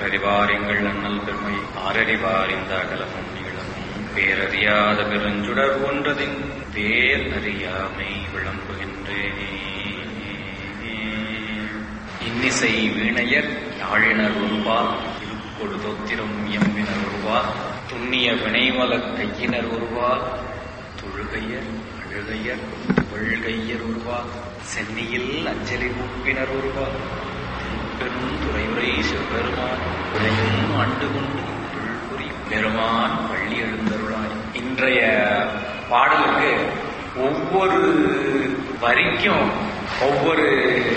பேரறிவார் எங்கள் அண்ணல் பெருமை ஆரறிவார் இந்த அகலமும் நீளமும் பேரறியாத பெருஞ்சுடர் ஒன்றதின் பேர் அறியாமை விளம்புகின்றேனே இன்னிசை வீணையர் யாழினர் ஒருவார் இருக்கொடு தொத்திரம் எம்பினர் ஒருவார் துண்ணிய வினைவல கையினர் ஒருவார் தொழுகையர் அழுகையர் வெள்கையர் ஒருவார் சென்னியில் அஞ்சலி கூப்பினர் ஒருவார் பெரும் துறையுரை சிவபெருமான் உடையும் ஆண்டு கொண்டு இருள் புரியும் பெருமான் பள்ளி எழுந்தருளாய் இன்றைய பாடலுக்கு ஒவ்வொரு வரிக்கும் ஒவ்வொரு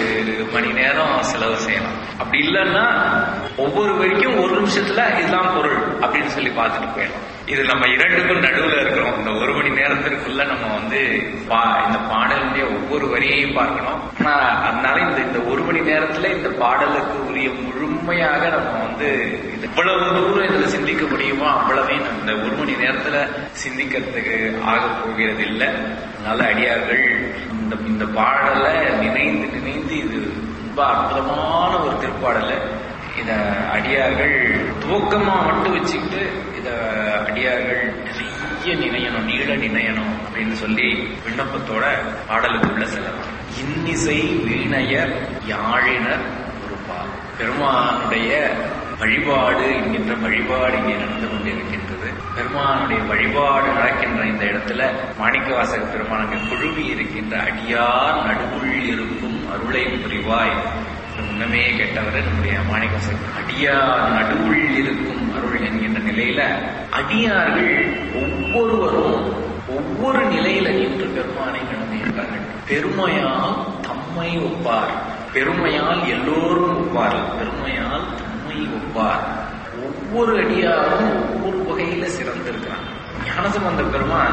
மணி நேரம் செலவு செய்யலாம் அப்படி இல்லைன்னா ஒவ்வொரு வரிக்கும் ஒரு நிமிஷத்துல இதுதான் பொருள் அப்படின்னு சொல்லி பார்த்துட்டு போயிடலாம் இது நம்ம இரண்டுக்கும் நடுவுல இருக்கிறோம் இந்த ஒரு மணி நேரத்திற்குள்ள நம்ம வந்து பா- இந்த பாடலுடைய ஒவ்வொரு வரியையும் பார்க்கணும் ஆனா அதனால இந்த இந்த ஒரு மணி நேரத்துல இந்த பாடலுக்கு உரிய முழுமையாக நம்ம வந்து இது எவ்வளவு தூரம் இதுல சிந்திக்க முடியுமோ அவ்வளவையும் நம்ம இந்த ஒரு மணி நேரத்துல சிந்திக்கிறதுக்கு ஆக போகிறது இல்லை அதனால அடியார்கள் இந்த இந்த பாடலை நினைந்து நினைந்து இது ரொம்ப அற்புதமான ஒரு திருப்பாடலை இத அடியார்கள் துவக்கமா மட்டும் வச்சுக்கிட்டு இத அடியார்கள் நிறைய நினையணும் நீள நினையணும் அப்படின்னு சொல்லி விண்ணப்பத்தோட பாடலுக்குள்ள செல்லலாம் இன்னிசை வீணையர் யாழினர் ஒருபால் பெருமானுடைய வழிபாடு என்கின்ற வழிபாடு இங்கே நடந்து கொண்டிருக்கின்றது பெருமானுடைய வழிபாடு நடக்கின்ற இந்த இடத்துல மாணிக்கவாசக பெருமான் அங்கே குழுமி இருக்கின்ற அடியார் நடுவுள் இருக்கும் அருளை புரிவாய் முன்னமே கேட்டவர் நம்முடைய மாணிக்கவாசகர் அடியார் நடுவுள் இருக்கும் அருள் என்கின்ற நிலையில அடியார்கள் ஒவ்வொருவரும் ஒவ்வொரு நிலையில நின்று பெருமானை நடந்திருக்கார்கள் பெருமையால் தம்மை ஒப்பார் பெருமையால் எல்லோரும் ஒப்பார் பெருமையால் தம்மை ஒப்பார் ஒவ்வொரு அடியாரும் ஒவ்வொரு வகையில சிறந்திருக்கிறாங்க ஞானசம்பந்த பெருமான்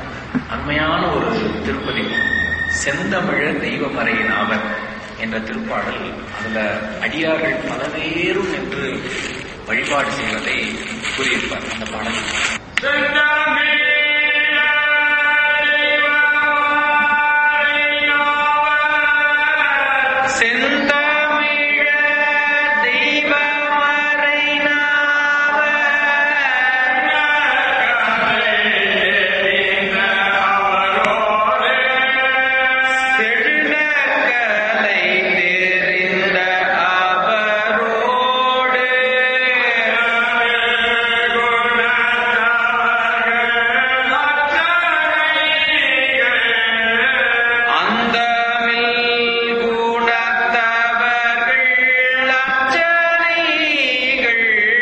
அண்மையான ஒரு திருப்பதி செந்தமிழ தெய்வமறையின் அவர் என்ற திருப்பாடல் அதுல அடியார்கள் பலவேறும் என்று வழிபாடு செய்வதை கூறியிருப்பார் அந்த பாடல் செந்தமிழ தெய்வமறை செழுநகலை தெரிந்த அவரோடு அந்தமில் குணத்தவர்கள் அச்சனைகள்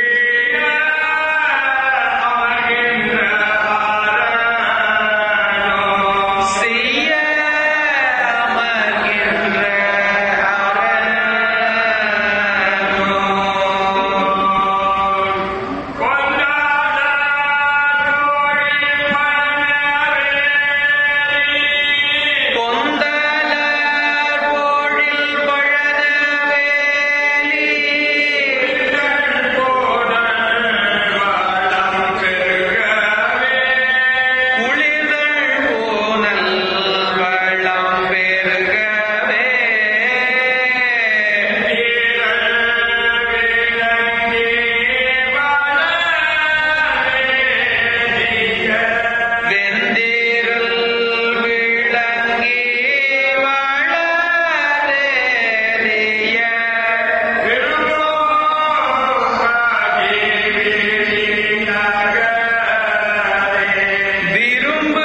செய்ய அமர்கின்ற அரணோ கொந்தலர் போழில் பழனவேலி குளிர்கள் போனல் வளம் பெருகவே வெந்தீரல் விளங்கி வளரேறிய விரும்பு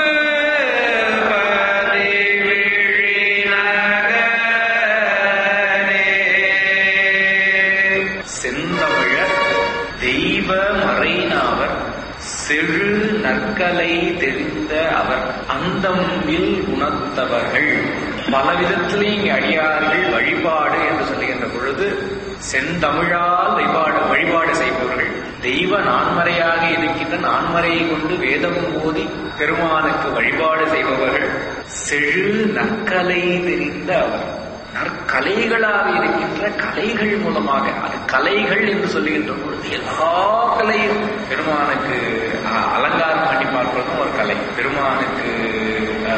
செந்தமிழர் தெய்வ மறைநாவர் செழு நற்கலை தெரிந்த அவர் அந்தமில் குணத்தவர்கள் பல விதத்திலே இங்கே அடியார்கள் வழிபாடு என்று சொல்லுகின்ற பொழுது செந்தமிழால் வழிபாடு வழிபாடு செய்பவர்கள் தெய்வ நான்மறையாக இருக்கின்ற நான்மறையை கொண்டு வேதம் ஓதி பெருமானுக்கு வழிபாடு செய்பவர்கள் செழு நற்கலை தெரிந்த அவர் நற்கலைகளாக இருக்கின்ற கலைகள் மூலமாக அது கலைகள் என்று சொல்லுகின்ற பொழுது எல்லா கலையும் பெருமானுக்கு அஹ், அலங்காரம் பண்ணி பார்ப்பதும் ஒரு கலை பெருமானுக்கு அஹ், இசை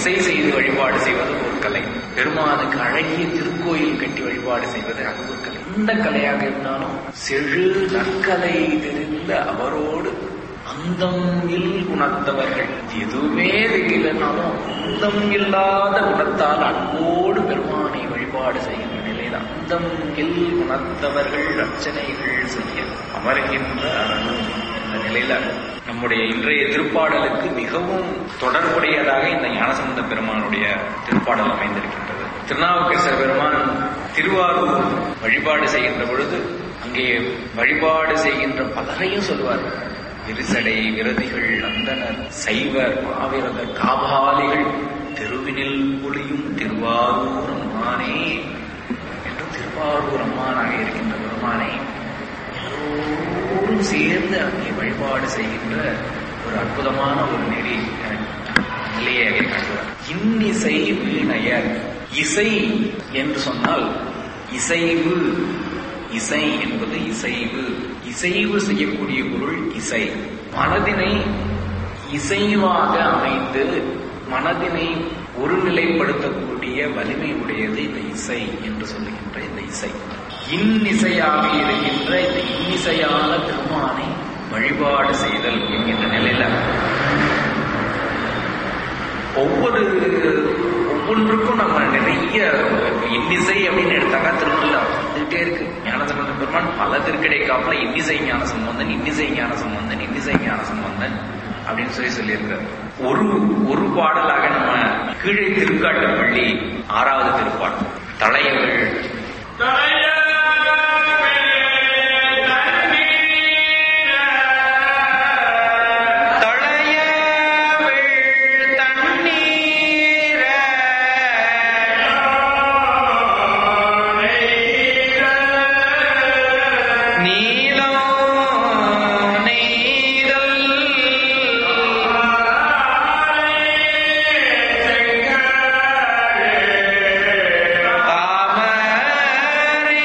இசை செய்து வழிபாடு செய்வது ஒரு கலை பெருமானுக்கு அழகிய திருக்கோயில் கட்டி வழிபாடு செய்வது அது ஒரு கலை எந்த கலையாக இருந்தாலும் செழு நற்கலை தெரிந்த அவரோடு அந்தம் இல் குணத்தவர்கள் எதுவுமே தெரியலனாலும் அந்தம் இல்லாத குணத்தால் அன்போடு பெருமானை வழிபாடு செய்கின்ற நிலையில் அந்தம் இல் குணத்தவர்கள் அர்ச்சனைகள் செய்ய அமர்கின்ற அரணும் இந்த நிலையில நம்முடைய இன்றைய திருப்பாடலுக்கு மிகவும் தொடர்புடையதாக இந்த ஞானசம்பந்த பெருமானுடைய திருப்பாடல் அமைந்திருக்கின்றது திருநாவுக்கரசர் பெருமான் திருவாரூர் வழிபாடு செய்கின்ற பொழுது அங்கே வழிபாடு செய்கின்ற பலரையும் சொல்வார் விரிசடை விரதிகள் அந்தனர் சைவர் மாவிரதர் காபாலிகள் தெருவினில் பொழியும் திருவாரூர் அம்மானே என்று திருவாரூர் அம்மானாக இருக்கின்ற பெருமானை எல்லோரும் சேர்ந்து அங்கே வழிபாடு செய்கின்ற ஒரு அற்புதமான ஒரு நெறி நிலையை அங்கே காட்டுவார் இன்னிசை வீணையர் இசை என்று சொன்னால் இசைவு இசை என்பது இசைவு இசைவு செய்யக்கூடிய பொருள் இசை மனதினை இசைவாக அமைந்து மனதினை ஒருநிலைப்படுத்தக்கூடிய வலிமை உடையது இந்த இசை என்று சொல்லுகின்ற இந்த இசை இன்னிசையாக இருக்கின்ற இந்த இன்னிசையான திருமானை வழிபாடு செய்தல் என்கின்ற நிலையில ஒவ்வொரு ஒவ்வொன்றுக்கும் நம்ம நிறைய இன்னிசை அப்படின்னு எடுத்தாக்கா திருமணம் வந்துகிட்டே இருக்கு ஞானசம்பந்த பெருமான் பல திருக்கடை காப்புல இன்னிசை ஞான சம்பந்தன் இன்னிசை ஞான சம்பந்தன் இன்னிசை ஞான சம்பந்தன் அப்படின்னு சொல்லி சொல்லியிருக்காரு ஒரு ஒரு பாடலாக நம்ம கீழே திருக்காட்டு பள்ளி ஆறாவது திருப்பாடல் தலையவள் தாமரை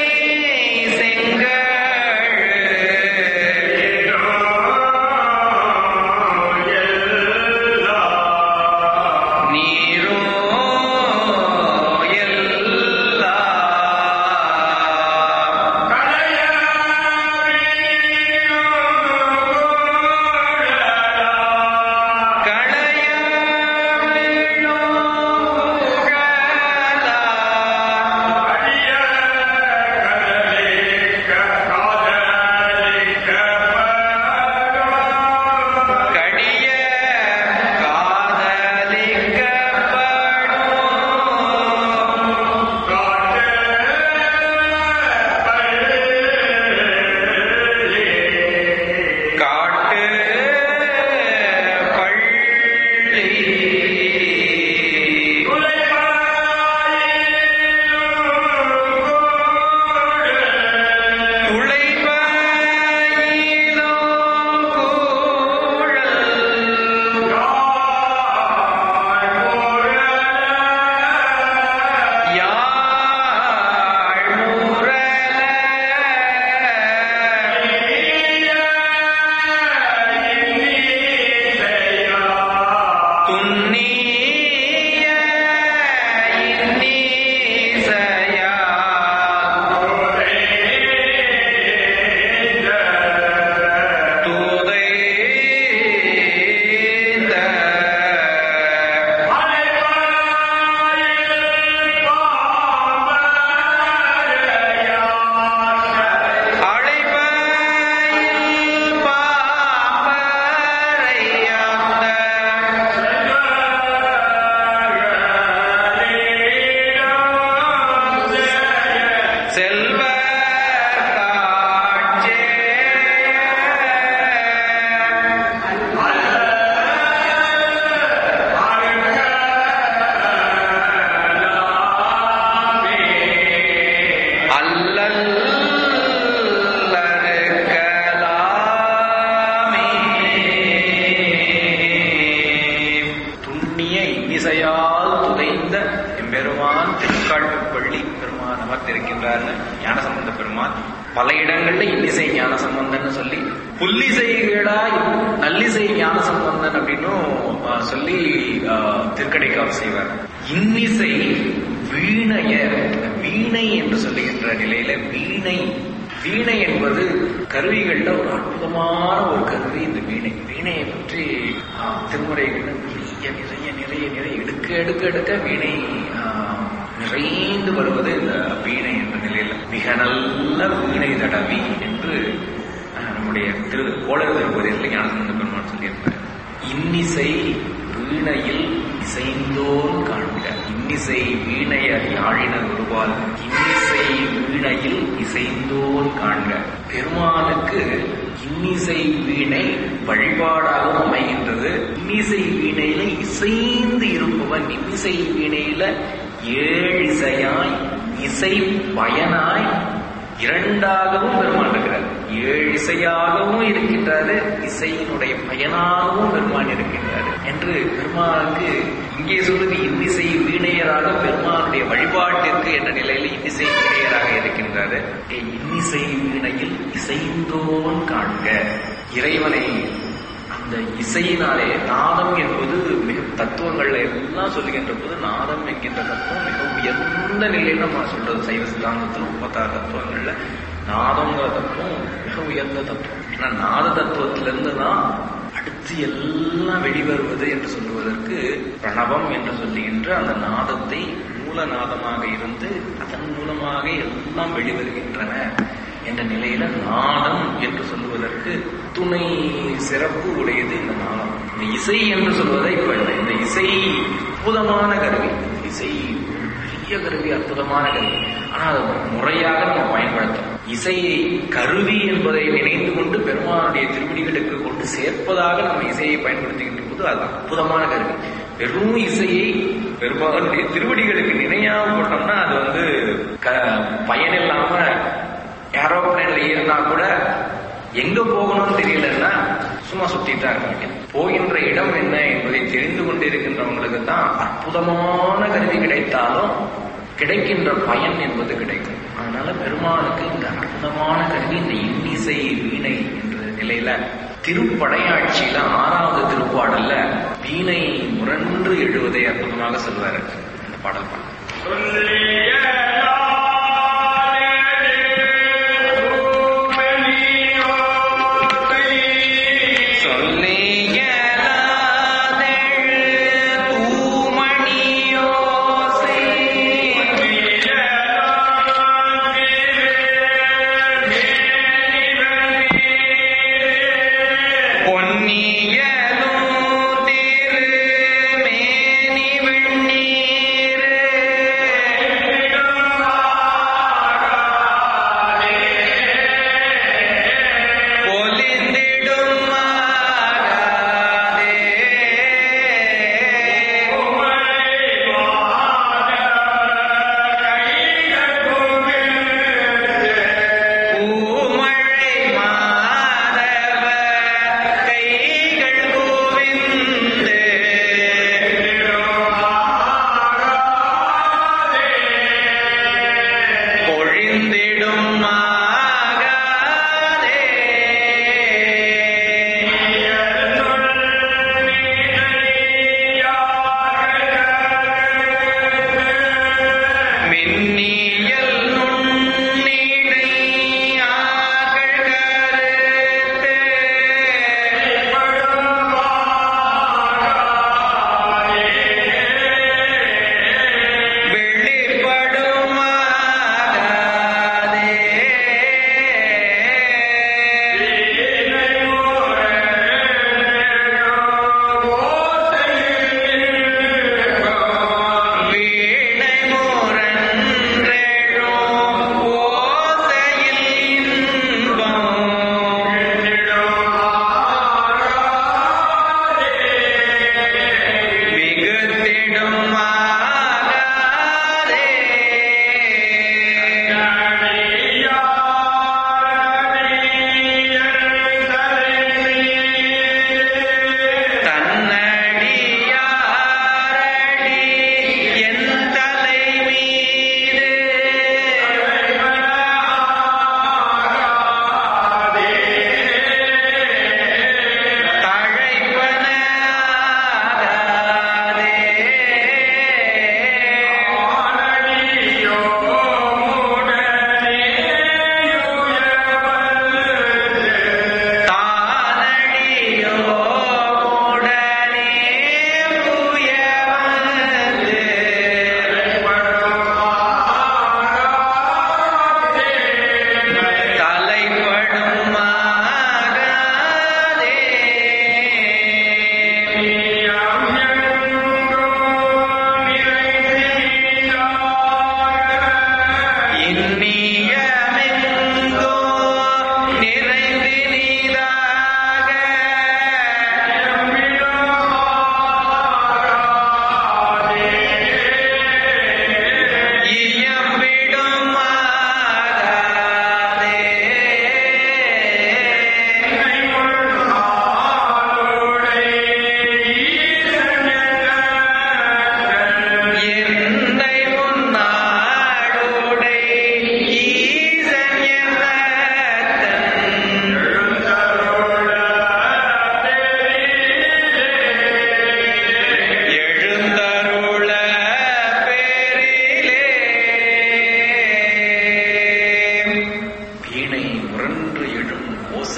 பல இடங்கள்ல இன்னிசை ஞான சம்பந்தன்னு சொல்லி புல்லிசைகளா நல்லிசை ஞான சம்பந்தன் அப்படின்னும் ஆஹ், சொல்லி ஆஹ், திருக்கடைக்காவு செய்வார் இன்னிசை வீணையர் வீணை என்று சொல்லுகின்ற நிலையில வீணை வீணை என்பது கருவிகள்ல ஒரு அற்புதமான ஒரு கருவி இந்த வீணை வீணையை பற்றி ஆஹ், திருமுறைகள்ல நிறைய நிறைய நிறைய நிறைய எடுக்க எடுக்க எடுக்க வீணை ஆஹ், நிறைந்து வருவது இந்த வீணை என்ற நிலையில மிக நல்ல வீணை தடவி என்று ஆஹ், நம்முடைய திரு கோளர் திருப்பதியில் ஞானசந்த பெருமான் சொல்லியிருப்பார் இன்னிசை வீணையில் இசைந்தோன் காண்க இன்னிசை வீணையர் யாழினர் ஒருவால் இன்னிசை வீணையில் இசைந்தோன் காண்க பெருமானுக்கு இன்னிசை வீணை வழிபாடாகவும் அமைகின்றது இன்னிசை வீணையில இசைந்து இருப்பவன் இன்னிசை வீணையில ஏழிசையாய் இசை பயனாய் இரண்டாகவும் பெருமான் இருக்கிறார் ஏழு இசையாகவும் இருக்கின்றாரு இசையினுடைய பயனாகவும் பெருமான் இருக்கின்றார் என்று பெருமானுக்கு இங்கே சொல்லுது இன்னிசை வீணையராக பெருமானுடைய வழிபாட்டிற்கு என்ற நிலையில் இன்னிசை வீணையராக இருக்கின்றாரு ஏ, இன்னிசை வீணையில் இசைந்தோன் காண்க இறைவனை அந்த இசையினாலே நாதம் என்பது மிக தத்துவங்கள்ல எல்லாம் சொல்லுகின்ற போது நாதம் என்கின்ற தத்துவம் மிக உயர்ந்த நிலையில நம்ம சொல்றது சைவ சித்தாந்தத்தில் முப்பத்தாறு தத்துவங்கள்ல நாதங்கிற தத்துவம் மிக உயர்ந்த தத்துவம் ஏன்னா நாத தத்துவத்திலிருந்து தான் அடுத்து எல்லாம் வெளிவருவது என்று சொல்லுவதற்கு பிரணவம் என்று சொல்லுகின்ற அந்த நாதத்தை மூலநாதமாக இருந்து அதன் மூலமாக எல்லாம் வெளிவருகின்றன என்ற நிலையில நாதம் என்று சொல்லுவதற்கு துணை சிறப்பு உடையது இந்த நாதம் இந்த இசை என்று சொல்வதை இப்ப இந்த- இந்த இசை அற்புதமான கருவி இசை பெரிய கருவி அற்புதமான கருவி ஆனா அதை முறையாக நம்ம பயன்படுத்தணும் இசையை கருவி என்பதை நினைத்து கொண்டு பெருமானுடைய திருவடிகளுக்கு கொண்டு சேர்ப்பதாக நம்ம இசையை பயன்படுத்துகின்ற போது அது அற்புதமான கருவி வெறும் இசையை பெருமானுடைய திருவடிகளுக்கு நினையாம போட்டோம்னா அது வந்து க- பயனில்லாம ஏரோப்ளேன்ல ஏறினா கூட எங்க போகணும்னு தெரியலன்னா சும்மா சுத்திட்டு தான் இருக்க முடியும் போகின்ற இடம் என்ன என்பதை தெரிந்து கொண்டிருக்கின்றவங்களுக்கு தான் அற்புதமான கருவி கிடைத்தாலும் கிடைக்கின்ற பயன் என்பது கிடைக்கும் அதனால பெருமானுக்கு இந்த அற்புதமான கருவி இந்த இன்னிசை வீணை என்ற நிலையில திருப்படையாட்சியில ஆறாவது திருப்பாடல்ல வீணை முரன்று எழுவதை அற்புதமாக சொல்வாரு அந்த பாடல் பாடல் பொன்னியலும் திருமேனி வெண்ணீர்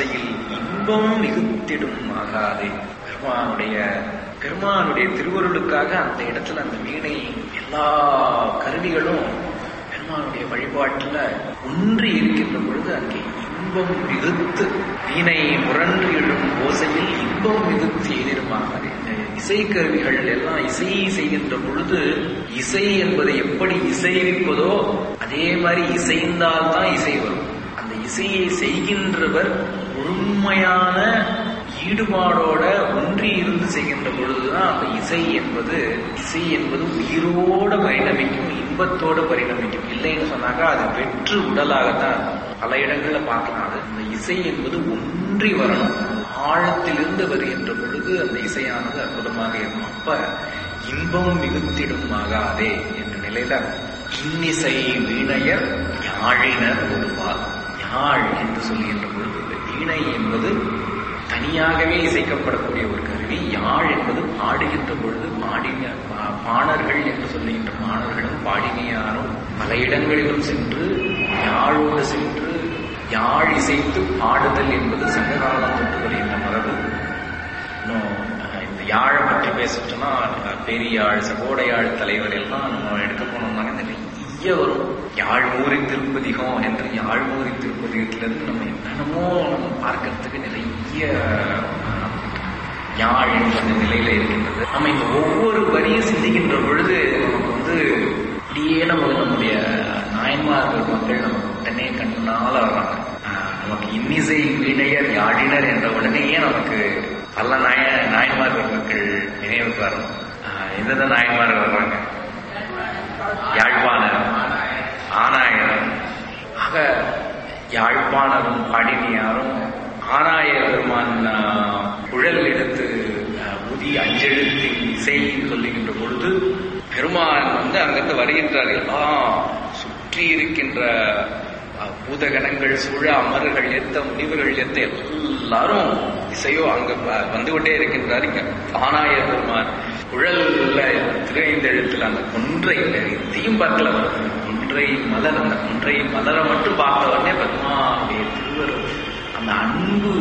ஓசையில் இன்பம் மிகுத்திடும் ஆகாதே பெருமானுடைய பெருமானுடைய திருவருளுக்காக அந்த இடத்துல அந்த வீணை எல்லா கருவிகளும் பெருமானுடைய வழிபாட்டுல ஒன்றி இருக்கின்ற பொழுது அங்கே இன்பம் மிகுத்து வீணை முரண்டு எழும் ஓசையில் இன்பம் மிகுத்து எதிருமாகாது இந்த இசைக்கருவிகள் எல்லாம் இசை செய்கின்ற பொழுது இசை என்பதை எப்படி இசைவிப்பதோ அதே மாதிரி இசைந்தால்தான் இசை வரும் அந்த இசையை செய்கின்றவர் முழுமையான ஈடுபாடோட ஒன்றி இருந்து செய்கின்ற பொழுதுதான் அந்த இசை என்பது இசை என்பது உயிரோட பரிணமிக்கும் இன்பத்தோட பரிணமிக்கும் இல்லைன்னு சொன்னாக்கா அது வெற்று உடலாகத்தான் இருக்கும். பல இடங்கள்ல பார்க்கலாம் அது அந்த இசை என்பது ஒன்றி வரணும் ஆழத்திலிருந்து வருகின்ற பொழுது அந்த இசையானது அற்புதமாக இருக்கும் அப்ப இன்பம் மிகுத்திடும் ஆகாதே என்ற நிலையில இன்னிசை வீணையர் யாழினர் ஒருவார் யாழ் என்று சொல்லுகின்ற பொழுது இந்த வீணை என்பது தனியாகவே இசைக்கப்படக்கூடிய ஒரு கருவி யாழ் என்பது பாடுகின்ற பொழுது பாடின பா- பாணர்கள் என்று சொல்லுகின்ற பாணர்களும் பாடினியாரும் பல இடங்களிலும் சென்று யாழோடு சென்று யாழ் இசைத்து பாடுதல் என்பது சங்ககாலம் தொட்டு வருகின்ற மரபு இன்னும் அஹ், இந்த யாழை பற்றி பேசிட்டோம்னா அஹ், பெரியாழ் சகோடையாழ் தலைவர் எல்லாம் நம்ம எடுக்க போனோம்னாங்க நிறைய வரும் யாழ்மூரி திருப்பதிகம் என்று யாழ்மூரி திருப்பதிகத்திலிருந்து நம்ம என்னென்னமோ நம்ம பார்க்கறதுக்கு நிறைய அஹ், யாழ் என்ற நிலையில இருக்கின்றது நம்ம இந்த ஒவ்வொரு வரியும் சிந்திக்கின்ற பொழுது நமக்கு வந்து அப்படியே நம்ம நம்முடைய நாயன்மார்கள் மக்கள் நமக்கு உடனே கண்ணால வர்றாங்க ஆஹ் நமக்கு இன்னிசை வீணையர் யாழினர் என்ற உடனேயே நமக்கு பல நாய நாயன்மார்கள் மக்கள் நினைவுக்கு வரணும் ஆஹ் எந்தெந்த நாயன்மார்கள் வர்றாங்க யாழ்ப்பாணர் ஆனாயனர் ஆக யாழ்ப்பாணரும் பாடினியாரும் ஆனாய பெருமான் ஆஹ், குழல் எடுத்து ஆஹ், ஊதி அஞ்செழுத்தின் இசை சொல்லுகின்ற பொழுது பெருமான் வந்து அங்கிருந்து வருகின்றார் எல்லாம் சுற்றி இருக்கின்ற அஹ், பூதகணங்கள் சூழ அமர்கள் எத்த முனிவர்கள் எத்த எல்லாரும் இசையோ அங்க வ- வந்து கொண்டே இருக்கின்றார் இங்க ஆனாய பெருமான் குழல்ல திரைந்தெழுத்துல அந்த கொன்றை இதையும் பார்க்கல அவர். கொன்றை மலர் அந்த கொன்றை மலரை மட்டும் பார்த்த உடனே பெருமானுடைய திருவருள் அந்த அன்பு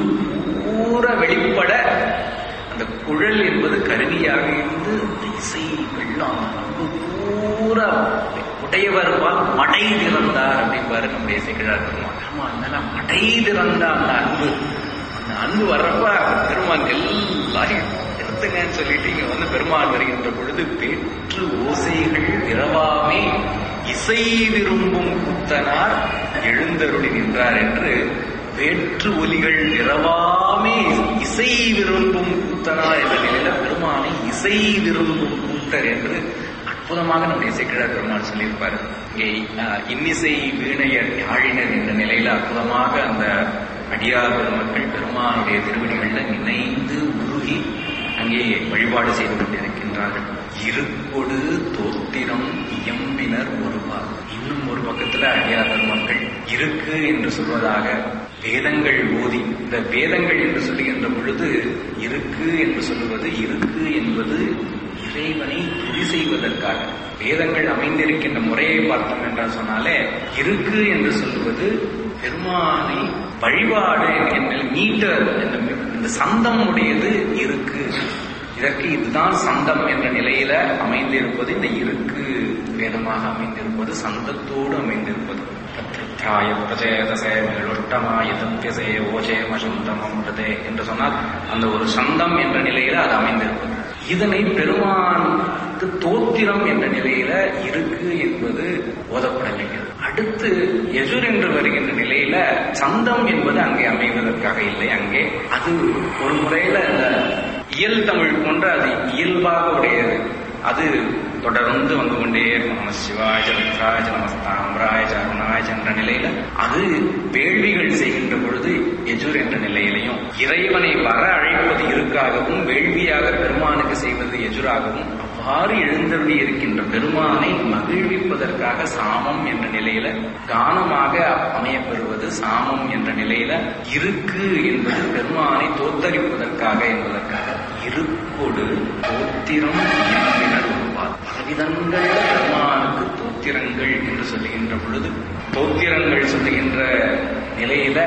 பூரா வெளிப்பட அந்த குழல் என்பது கருவியாக இருந்து அந்த இசை வெள்ளம் அந்த அன்பு பூரா உடையவர் பால் மடை திறந்தார் அப்படிம்பாரு நம்முடைய இசைக்கிழார் பெருமான் ஆமா அதனால மடை திறந்த அந்த அன்பு அந்த அன்பு வர்றப்ப பெருமான் எல்லாரையும் எடுத்துங்கன்னு சொல்லிட்டு இங்க வந்து பெருமான் வருகின்ற பொழுது பேற்று ஓசைகள் இரவாமே இசை விரும்பும் புத்தனார் எழுந்தருளி நின்றார் என்று வேற்று ஒலிகள் இரவாமே இசை விரும்பும் கூத்தனார் என்ற நிலையில பெருமானை இசை விரும்பும் கூத்தர் என்று அற்புதமாக நம்முடைய இசைக்கிழார் பெருமான் சொல்லியிருப்பார் இங்கே அஹ், இன்னிசை வீணையர் யாழினர் என்ற நிலையில அற்புதமாக அந்த அடியார் பெருமக்கள் பெருமானுடைய திருவடிகள்ல நினைந்து உருகி அங்கே வழிபாடு செய்து கொண்டிருக்கின்றார்கள் இருக்கொடு தோத்திரம் இயம்பினர் ஒருவார் இன்னும் ஒரு பக்கத்துல அடியார் பெருமக்கள் இருக்கு என்று சொல்வதாக வேதங்கள் ஓதி இந்த வேதங்கள் என்று சொல்லுகின்ற பொழுது இருக்கு என்று சொல்லுவது இருக்கு என்பது இறைவனை துதி செய்வதற்காக வேதங்கள் அமைந்திருக்கின்ற முறையை பார்த்தோம் என்றால் சொன்னாலே இருக்கு என்று சொல்லுவது பெருமானை வழிபாடு என்ற மீட்ட இந்த- இந்த சந்தம் உடையது இருக்கு இதற்கு இதுதான் சந்தம் என்ற நிலையில அமைந்திருப்பது இந்த இருக்கு வேதமாக அமைந்திருப்பது சந்தத்தோடு அமைந்திருப்பது பிரத்யாய பிரஜேதசே மேலொட்டமாய தப்பியசே ஓஜே மசந்தம் அமிர்தே என்று சொன்னால் அந்த ஒரு சந்தம் என்ற நிலையில அது அமைந்திருப்பது இதனை பெருமானுக்கு தோத்திரம் என்ற நிலையில இருக்கு என்பது ஓதப்படவில்லை அடுத்து எஜுர் என்று வருகின்ற நிலையில சந்தம் என்பது அங்கே அமைவதற்காக இல்லை அங்கே அது ஒரு முறையில அந்த இயல் தமிழ் போன்ற அது இயல்பாக உடையது அது தொடர்ந்து வந்து கொண்டே இருக்கும் நம சிவாய ருத்ராய நமஸ்தாம்பராய அருணாய என்ற நிலையில அது வேள்விகள் செய்கின்ற பொழுது எஜுர் என்ற நிலையிலையும் இறைவனை வர அழைப்பது இருக்காகவும் வேள்வியாக பெருமானுக்கு செய்வது எஜுராகவும் அவ்வாறு எழுந்தருளி இருக்கின்ற பெருமானை மகிழ்விப்பதற்காக சாமம் என்ற நிலையில கானமாக அமையப்பெறுவது சாமம் என்ற நிலையில இருக்கு என்பது பெருமானை தோத்தரிப்பதற்காக என்பதற்காக இருக்கொடு தோத்திரம் இயம்பினர் உருவார் பலவிதங்கள் பெருமானுக்கு தோத்திரங்கள் என்று சொல்லுகின்ற பொழுது தோத்திரங்கள் சொல்லுகின்ற நிலையில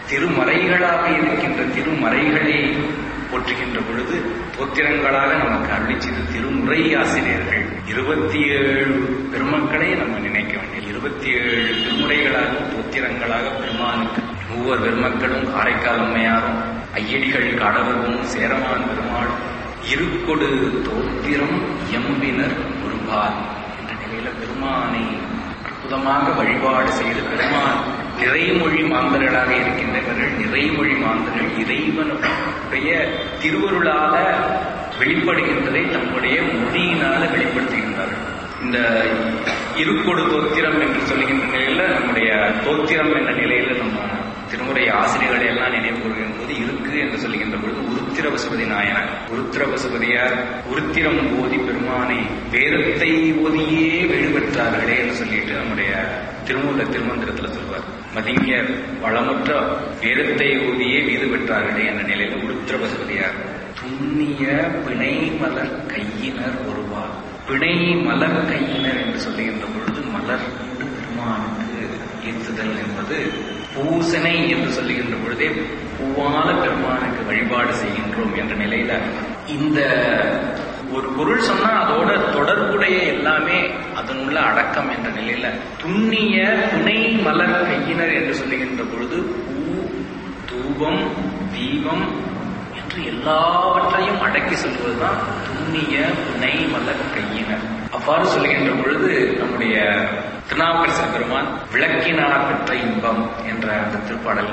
திருமறைகளாக இருக்கின்ற திருமறைகளை போற்றுகின்ற பொழுது தோத்திரங்களாக நமக்கு அருளி செய்த திருமுறை ஆசிரியர்கள் இருபத்தி ஏழு பெருமக்களை நம்ம நினைக்க வேண்டிய இருபத்தி ஏழு திருமுறைகளாக தோத்திரங்களாக பெருமானுக்கு மூவர் பெருமக்களும் காரைக்கால் அம்மையாரும் ஐயடிகள் கடவுளும் சேரமான் பெருமாளும் இருக்கொடு தோத்திரம் எம்பினர் ஒருபால் என்ற நிலையில பெருமானை அற்புதமாக வழிபாடு செய்து பெருமான் நிறைமொழி மாந்தர்களாக இருக்கின்றவர்கள் நிறைமொழி மாந்தர்கள் இறைவனுடைய திருவருளால வெளிப்படுகின்றதை தம்முடைய மொழியினால வெளிப்படுத்துகின்றார்கள் இந்த இருக்கொடு தோத்திரம் என்று சொல்லுகின்ற நிலையில நம்முடைய தோத்திரம் என்ற நிலையில நம்ம திருமுறை ஆசிரியர்களை எல்லாம் நினைவு கூறுகின்ற போது இருக்கு என்று சொல்லுகின்ற பொழுது உருத்திர பசுபதி நாயனார் உருத்திர பசுபதியார் உருத்திரம் ஓதி பெருமானை வேதத்தை ஓதியே வீடு பெற்றார்களே என்று சொல்லிட்டு நம்முடைய திருமூல திருமந்திரத்துல சொல்வார் மதிஞர் வளமற்ற வேதத்தை ஓதியே வீடு பெற்றார்களே என்ற நிலையில உருத்திர பசுபதியார் துண்ணிய பிணை மலர் கையினர் ஒருவார் பிணை மலர் கையினர் என்று சொல்லுகின்ற பொழுது மலர் கொண்டு பெருமானுக்கு ஏற்றுதல் என்பது பூசனை என்று சொல்லுகின்ற பொழுதே பூவால பெருமானுக்கு வழிபாடு செய்கின்றோம் என்ற நிலையில இந்த ஒரு பொருள் சொன்னா அதோட தொடர்புடைய எல்லாமே அதனுள்ள அடக்கம் என்ற நிலையில துண்ணிய துணை மலர் கையினர் என்று சொல்லுகின்ற பொழுது பூ தூபம் தீபம் என்று எல்லாவற்றையும் அடக்கி சொல்வதுதான் துண்ணிய துணை மலர் கையினர் அவ்வாறு சொல்லுகின்ற பொழுது நம்முடைய திருநாவுக்கரசர் பெருமான் விளக்கினார் பெற்ற இன்பம் என்ற அந்த திருப்பாடல்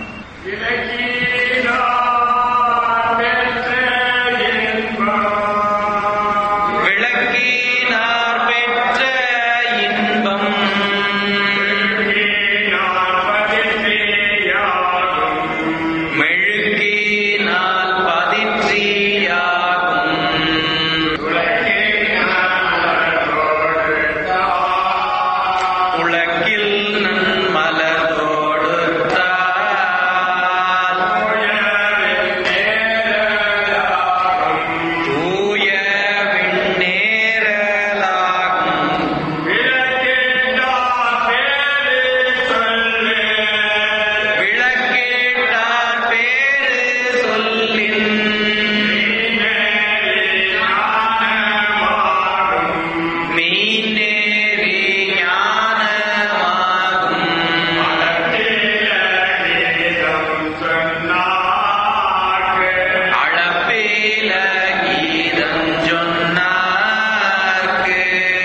விளக்கினார் பெற்ற இன்பம் மெழுகினால் பதிற்றியாகும் உலகில் நன்மலரோடு தூய விண்ணேரலாகும் விளக்கேட்டான் பேரு சொல்லின் மீனேறி ஞானமாகும் அளப்பேல கீதம் சொன்னார்க்கு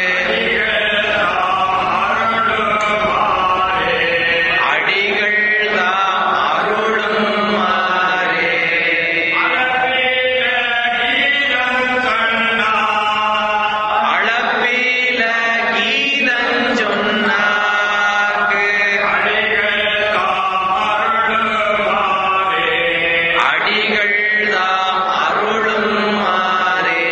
அடிகள் தாம் அருளும் மாறே அளப்பேல கீதம் சொன்னார்க்கு அடிகள் தாம் அருளும் மாறே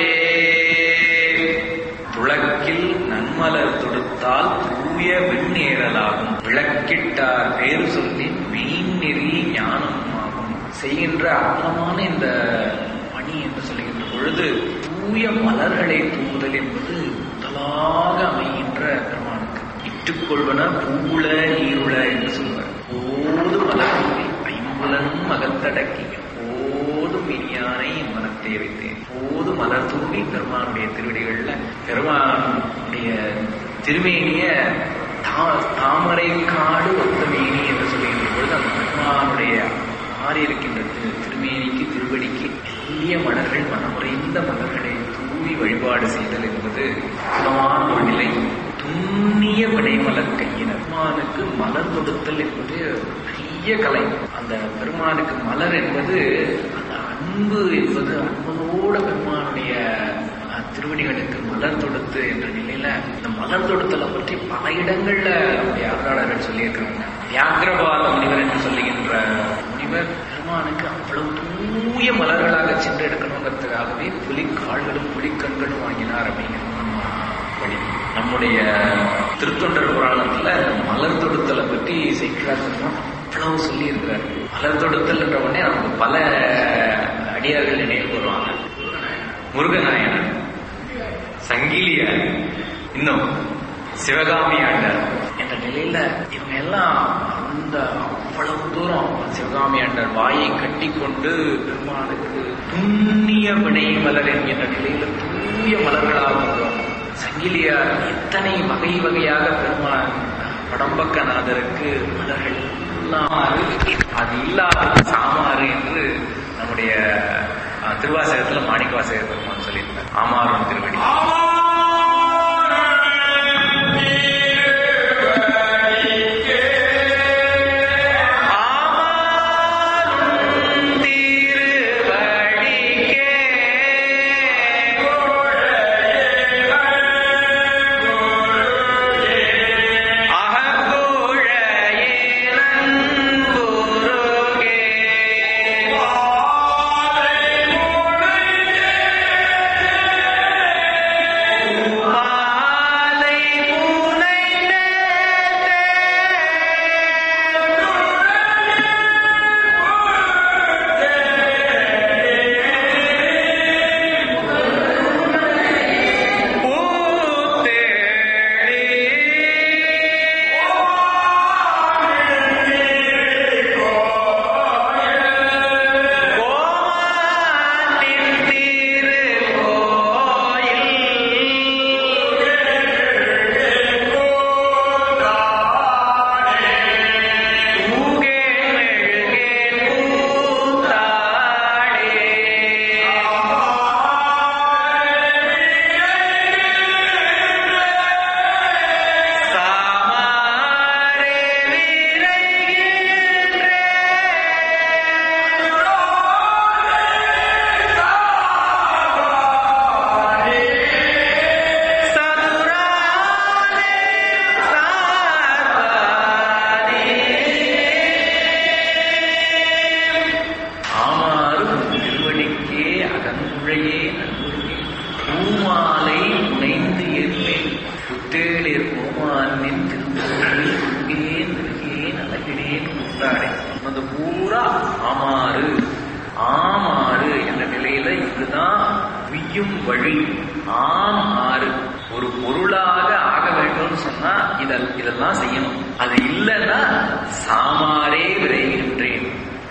துளக்கில் நன்மலர் தொடுத்தால் தூய வெண்ணேறலாகும் விளக்கிட்டார் பேரு சொல்லி மெய்நெறி ஞானமாகும் செய்கின்ற அற்புதமான இந்த பணி என்று சொல்லுகின்ற பொழுது தூய மலர்களை தூவுதல் என்பது முதலாக அமைகின்ற பெருமானுக்கு இட்டுக்கொள்வன பூவுல நீருள என்று சொல்வார் போது மலர் தூவி ஐம்புலனும் மகத்தடக்கி போதும் இனியானை என் மனத்தை வைத்தேன் போது மலர் தூவி பெருமானுடைய திருவடிகள்ல பெருமானுடைய திருமேனிய தா- தாமரை காடு ஒத்த மேனி என்று சொல்லுகின்ற பொழுது அந்த பெருமானுடைய மாறி இருக்கின்ற திரு- திருமேனிக்கு திருவடிக்கு எளிய மலர்கள் மனமுறைந்த மலர்களை தூவி வழிபாடு செய்தல் என்பது சுலமான ஒரு நிலை துண்ணிய விடைமலர் கையினர் பெருமானுக்கு மலர் தொடுத்தல் என்பது பெரிய கலை அந்த பெருமானுக்கு மலர் என்பது அந்த அன்பு என்பது அன்போட பெருமானுடைய அஹ், திருவடிகளுக்கு மலர் தொடுத்து என்ற நிலையில இந்த மலர் தொடுத்தலை பற்றி பல இடங்கள்ல நம்முடைய அருளாளர்கள் சொல்லியிருக்கிறாங்க வியாகிரபாத முனிவர் என்று சொல்லுகின்ற முனிவர் பெருமானுக்கு அவ்வளவு தூய மலர்களாக சென்று எடுக்கணுங்கிறதுக்காகவே புலிக்கால்களும் புலிக்கண்களும் வாங்கினார் அப்படிங்கிறது நம்ம வழி நம்முடைய திருத்தொண்டர் புராணத்துல மலர் தொடுத்தலை பற்றி செய்கிறார் அவ்வளவு சொல்லி இருக்கிறார் மலர் தொடுத்தல் என்ற உடனே நமக்கு பல அடியார்கள் நினைவு வருவாங்க முருகநாயனர் சங்கிலியார் இன்னும் சிவகாமி ஆண்டார் என்ற நிலையில இவங்க எல்லாம் அந்த அவ்வளவு தூரம் சிவகாமி அண்டர் வாயை கட்டிக்கொண்டு பெருமானுக்கு துண்ணிய வினை மலர் என்கின்ற நிலையில தூய மலர்களாக வந்தோம் சங்கிலியார் இத்தனை வகை வகையாக பெருமான் படம்பக்கநாதருக்கு மலர்கள் எல்லாம் அது இல்லாத சாமாறு என்று நம்முடைய அஹ், திருவாசகத்துல மாணிக்கவாசக பெருமான் சொல்லியிருந்தார் ஆமாறும் திருவடி ஆமாறும் திருவடிக்கே அகங்குழையே நன்புருகே மாலை ஆமாறும் திருவடிக்கே அகங்குழையே நல்குருகே பூமாலை புனைந்து ஏற்பேன் புத்தேளிர் கோமானின் திருப்பூரில் உருகேன் உருகேன் அழகினேன் கூட்டாடே அது பூரா ஆமாறு ஆமாறு என்ற நிலையில இதுதான் உய்யும் வழி ஆம் ஆறு ஒரு பொருளாக ஆக வேண்டும்னு சொன்னா இதல் இதெல்லாம் செய்யணும் அது இல்லைன்னா சாமாரே விரைகின்றேன்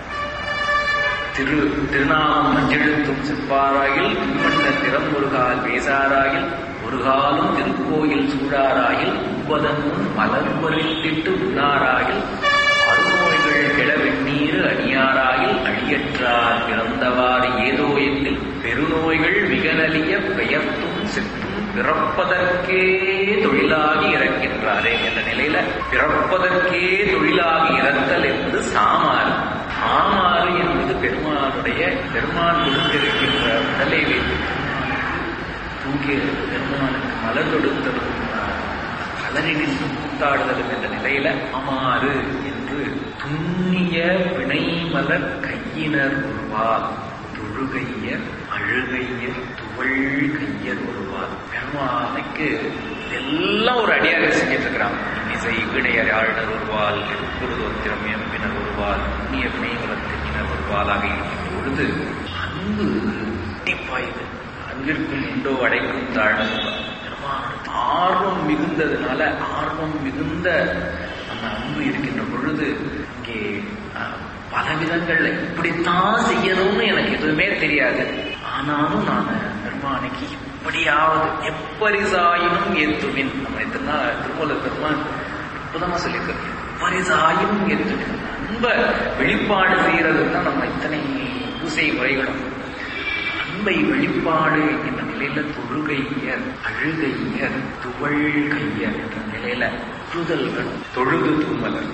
திரு திருநாமம் மஞ்செழுத்தும் செப்பாராயில் திருமண்ண திறம் ஒரு கால் பேசாராயில் ஒரு காலும் திருக்கோயில் சூடாராயில் உப்பதன் முன் மலர்வரித்திட்டு உண்ணாராயில் அருநோய்கள் கிள வெந்நீர் அணியாராயில் அழியற்றார் பிறந்தவாறு ஏதோ எண்ணில் பெருநோய்கள் மிகநலிய பெயர்த்தும் செத்தும் பிறப்பதற்கே தொழிலாகி இறக்கின்றாரே என்ற நிலையில பிறப்பதற்கே தொழிலாகி இறத்தல் என்பது சாமாறு ஆமாறு என்பது பெருமானுடைய பெருமான் கொடுத்திருக்கின்ற உடலை வைத்து தூக்கிய பெருமானுக்கு மலர் கொடுத்ததும் மலரினில் கூத்தாடுதலும் என்ற நிலையில அமாறு என்று துண்ணிய வினைமலர் கையினர் ஒருவார் தொழுகையர் அழுகையர் துவள் கையர் ஒருவார் பெருமானுக்கு இதெல்லாம் ஒரு அடியாக செஞ்சிட்டு இருக்கிறான் இசை வீணையர் ஆளுநர் ஒருவால் குருதோத்திரம் எம்பினர் ஒருவால் புண்ணிய வினைமலர் கையினர் ஒருவாலாக இருக்கின்ற பொழுது அன்பு டிப்பாயுது அன்பிற்கும் உண்டோ அடைக்கும் தாழ்வு பெருமானுக்கு ஆர்வம் மிகுந்ததுனால ஆர்வம் மிகுந்த அந்த அன்பு இருக்கின்ற பொழுது இங்கே அஹ், பல விதங்கள்ல இப்படித்தான் செய்யணும்னு எனக்கு எதுவுமே தெரியாது ஆனாலும் நான் பெருமானுக்கு இப்படியாவது எப்பரிசாயினும் ஏத்துவின் நம்ம எத்தனா திருமூல பெருமான் அற்புதமா சொல்லியிருக்காரு எப்பரிசாயினும் ஏத்துவின் அன்ப வெளிப்பாடு செய்யறதுக்கு தான் நம்ம இத்தனை பூசை முறைகளும் அன்பை வெளிப்பாடு என்ற நிலையில தொழுகையர் அழுகையர் துவள் கையர் என்ற நிலையில தொழுதல்கள் தொழுது தும்மலர்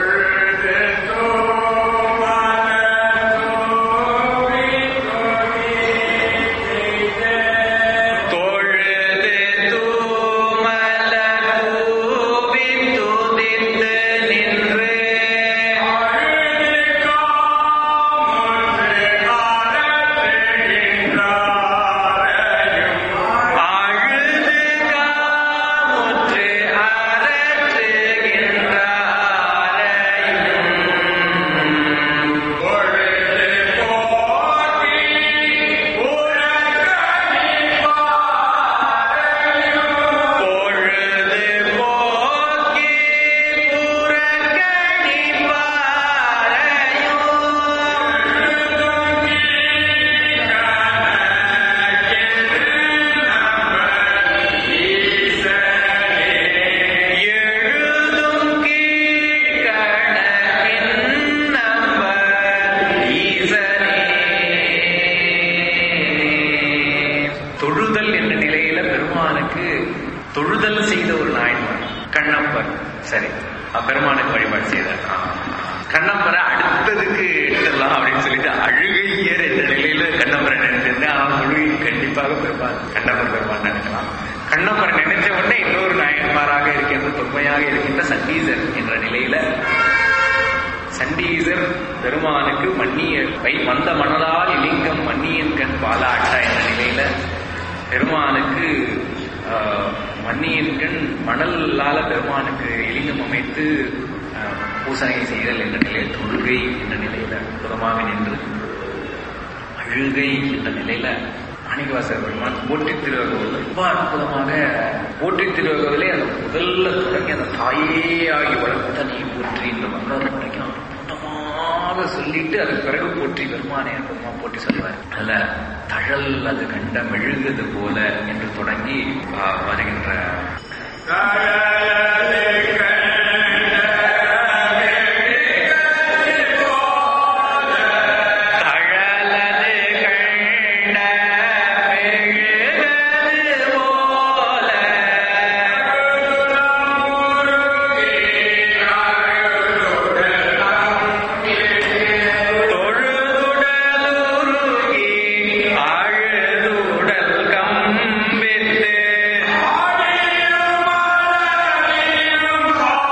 தொழுது தூமலர் கூவி துதித்து நின்று அழுது காமுற்று அரற்றுகின்ற ஆரையும் பெருமானுக்கு தொழுதல் செய்த ஒரு நாயன்மார் கண்ணப்பர் சரி அஹ் பெருமானுக்கு வழிபாடு செய்தார் ஆ. கண்ணப்பரை அடுத்ததுக்கு எடுத்துடலாம் அப்படின்னு சொல்லிட்டு அழுகையர் என்ற நிலையில கண்ணப்பரை நினைச்சிருந்தா முழுகி கண்டிப்பாக பெருமாள் கண்ணப்பர் பெருமாள் நினைக்கலாம் கண்ணப்பரை நினைச்ச உடனே இன்னொரு நாயன்மாராக இருக்கின்ற தொன்மையாக இருக்கின்ற சண்டீசர் என்ற நிலையில சண்டீசர் பெருமானுக்கு மன்னிய வை வந்த மனதால் இலிங்கம் மன்னியன் கண் பாலாட்டா என்ற நிலையில பெருமானுக்கு ஆஹ், மன்னியன் கண் மணலால பெருமானுக்கு இலிங்கம் அமைத்து ஆஹ், பூசனை செய்தல் என்ற நிலையில் தொழுகை என்ற நிலையில அற்புதமாக நின்று அழுகை என்ற நிலையில மாணிக்கவாசர் பெருமான் போற்றி திருவகவில் ரொம்ப அற்புதமாக போற்றி திருவகவிலே அந்த முதல்ல தொடங்கி அந்த தாயே ஆகி வளர்த்த நீ போற்றி இந்த மன்னர் வரைக்கும் அற்புதமாக சொல்லிட்டு அதுக்கு பிறகு போற்றி பெருமானே அற்புதமா போற்றி சொல்வார் அதுல தழல் அது கண்ட மெழுகுது போல என்று தொடங்கி ஆ, வருகின்ற தழலது கண்ட மெழுகுது போல தொழுதுடலுருகி அழுதுடல் கம்பித்து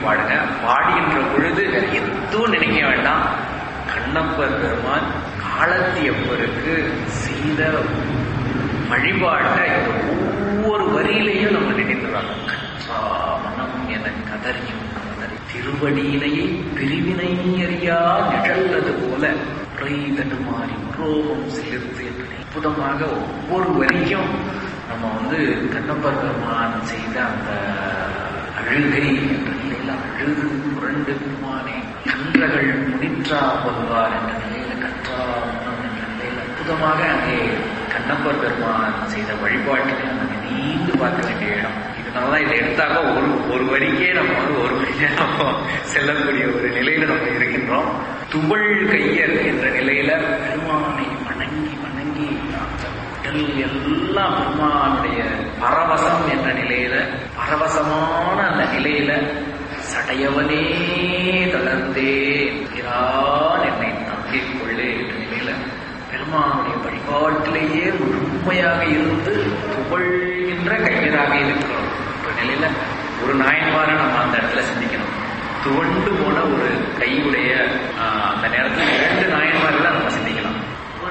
பாடுங்க பாடுகின்ற பொழுது வேற எதுவும் நினைக்க வேண்டாம் கண்ணப்பர் பெருமான் காலத்தியப்பருக்கு செய்த வழிபாட்டை இந்த ஒவ்வொரு வரியிலையும் நம்ம நினைத்துறாங்க கற்றா மனம் என கதறியும் கதறி திருவடியினையை பிரிவினை அறியா நிழல்லது போல உரை தடுமாறி உரோமம் சிலிர்த்து என்று அற்புதமாக ஒவ்வொரு வரியும் நம்ம வந்து கண்ணப்பர் பெருமான் செய்த அந்த அழுகை என்ற நிலையில அழுது புரண்டு பெருமானே கன்றகள் முடிற்றா வருவார் என்ற நிலையில கற்றா மனம் என்ற நிலையில அற்புதமாக அங்கே கண்ணப்பர் பெருமான் செய்த வழிபாட்டினை நம்ம நீண்டு பார்க்க வேண்டிய இடம் இதனாலதான் இதை எடுத்தாக ஒரு ஒரு வரிக்கே நம்ம வந்து ஒரு மணி நேரம் செல்லக்கூடிய ஒரு நிலையில நம்ம இருக்கின்றோம் துவள் கையர் என்ற நிலையில பெருமானை வணங்கி வணங்கி அந்த உடல் எல்லாம் பெருமானுடைய பரவசம் என்ற நிலையில பரவசமான அந்த நிலையில சடையவனே தளர்ந்தே பிரான் என்னை நம்பிக் கொள்ளே என்ற நிலையில பெருமானுடைய வழிபாட்டிலேயே முழுமையாக இருந்து துவழ்கின்ற கையராக இருக்கிறோம் என்ற நிலையில ஒரு நாயன்மாரை நம்ம அந்த இடத்துல சிந்திக்கணும் துவண்டு போன ஒரு கையுடைய ஆஹ், அந்த நேரத்தில் இரண்டு நாயன்மார்களை நம்ம சிந்திக்கலாம்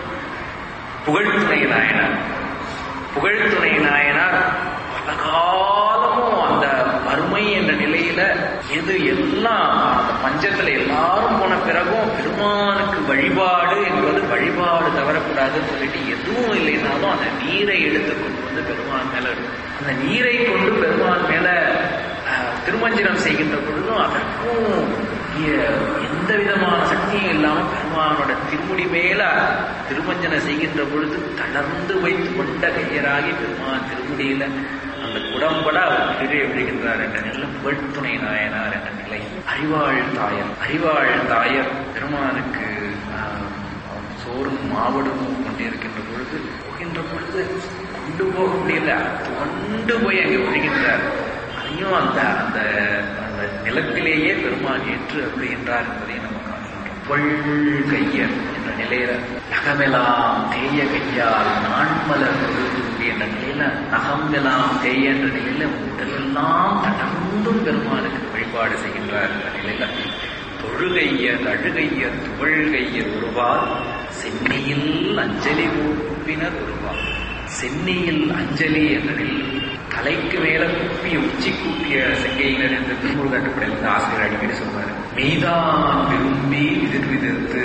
புகழ்துணை நாயனார் புகழ்துணை நாயனார் பல காலமும் அந்த வறுமை என்ற நிலையில எது எல்லாம் அந்த பஞ்சத்துல எல்லாரும் போன பிறகும் பெருமானுக்கு வழிபாடு என்பது வழிபாடு தவறக்கூடாதுன்னு சொல்லிட்டு எதுவும் இல்லைனாலும் அந்த நீரை எடுத்து கொண்டு வந்து பெருமான் மேல இருக்கும். அந்த நீரை கொண்டு பெருமான் மேல அஹ், திருமஞ்சனம் செய்கின்ற பொழுதும் அதற்கும் எ- எந்த விதமான சக்தியும் இல்லாம பெருமானோட திருமுடி மேல திருமஞ்சனம் செய்கின்ற பொழுது தளர்ந்து வைத்து கொண்ட கையராகி பெருமான் திருமுடியில அந்த குடம்பட அவர் கீழே விழுகின்றார் என்ற நிலை புகழ்துணை நாயனார் என்ற நிலை அறிவாள் தாயர் அறிவாள் தாயர் பெருமானுக்கு ஆஹ், சோறும் மாவடும் கொண்டிருக்கின்ற பொழுது போகின்ற பொழுது கொண்டு போக முடியல கொண்டு போய் அங்கே விழுகின்றார் அதையும் அந்த அந்த அந்த நிலத்திலேயே பெருமான் ஏற்று அப்படின்றார் என்பதை நம்ம காண்கின்றோம் பொள் கையர் என்ற நிலையில நகமெல்லாம் தேய கையால் நான்மலர் பொழுது என்ற நிலையில நகமெல்லாம் தேய என்ற நிலையில உடலெல்லாம் தடர்ந்தும் பெருமானுக்கு வழிபாடு செய்கின்றார் என்ற நிலையில தொழுகையர் அழுகையர் துவழ்கையர் ஒருவார் சென்னியில் அஞ்சலி கூப்பினர் ஒருவார் சென்னியில் அஞ்சலி என்ற நிலையில் தலைக்கு மேல குப்பிய உச்சி கூப்பிய செங்கையினர் என்று திருமுருகாட்டுப்படையில் வந்து ஆசிரியர் அடிக்கடி சொல்வாரு மெய்தான் விரும்பி விதிர் விதிர்த்து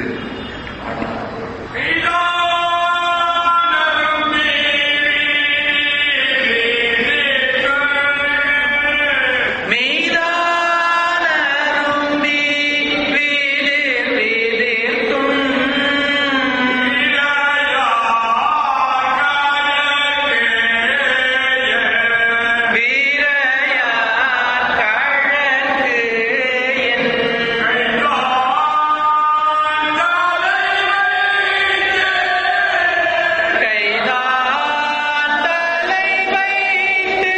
மெய்தான் அரும்பி விதிர் விதிர்த்தும் வீரையார் கழற்கு என் கைதான் தலை வைத்து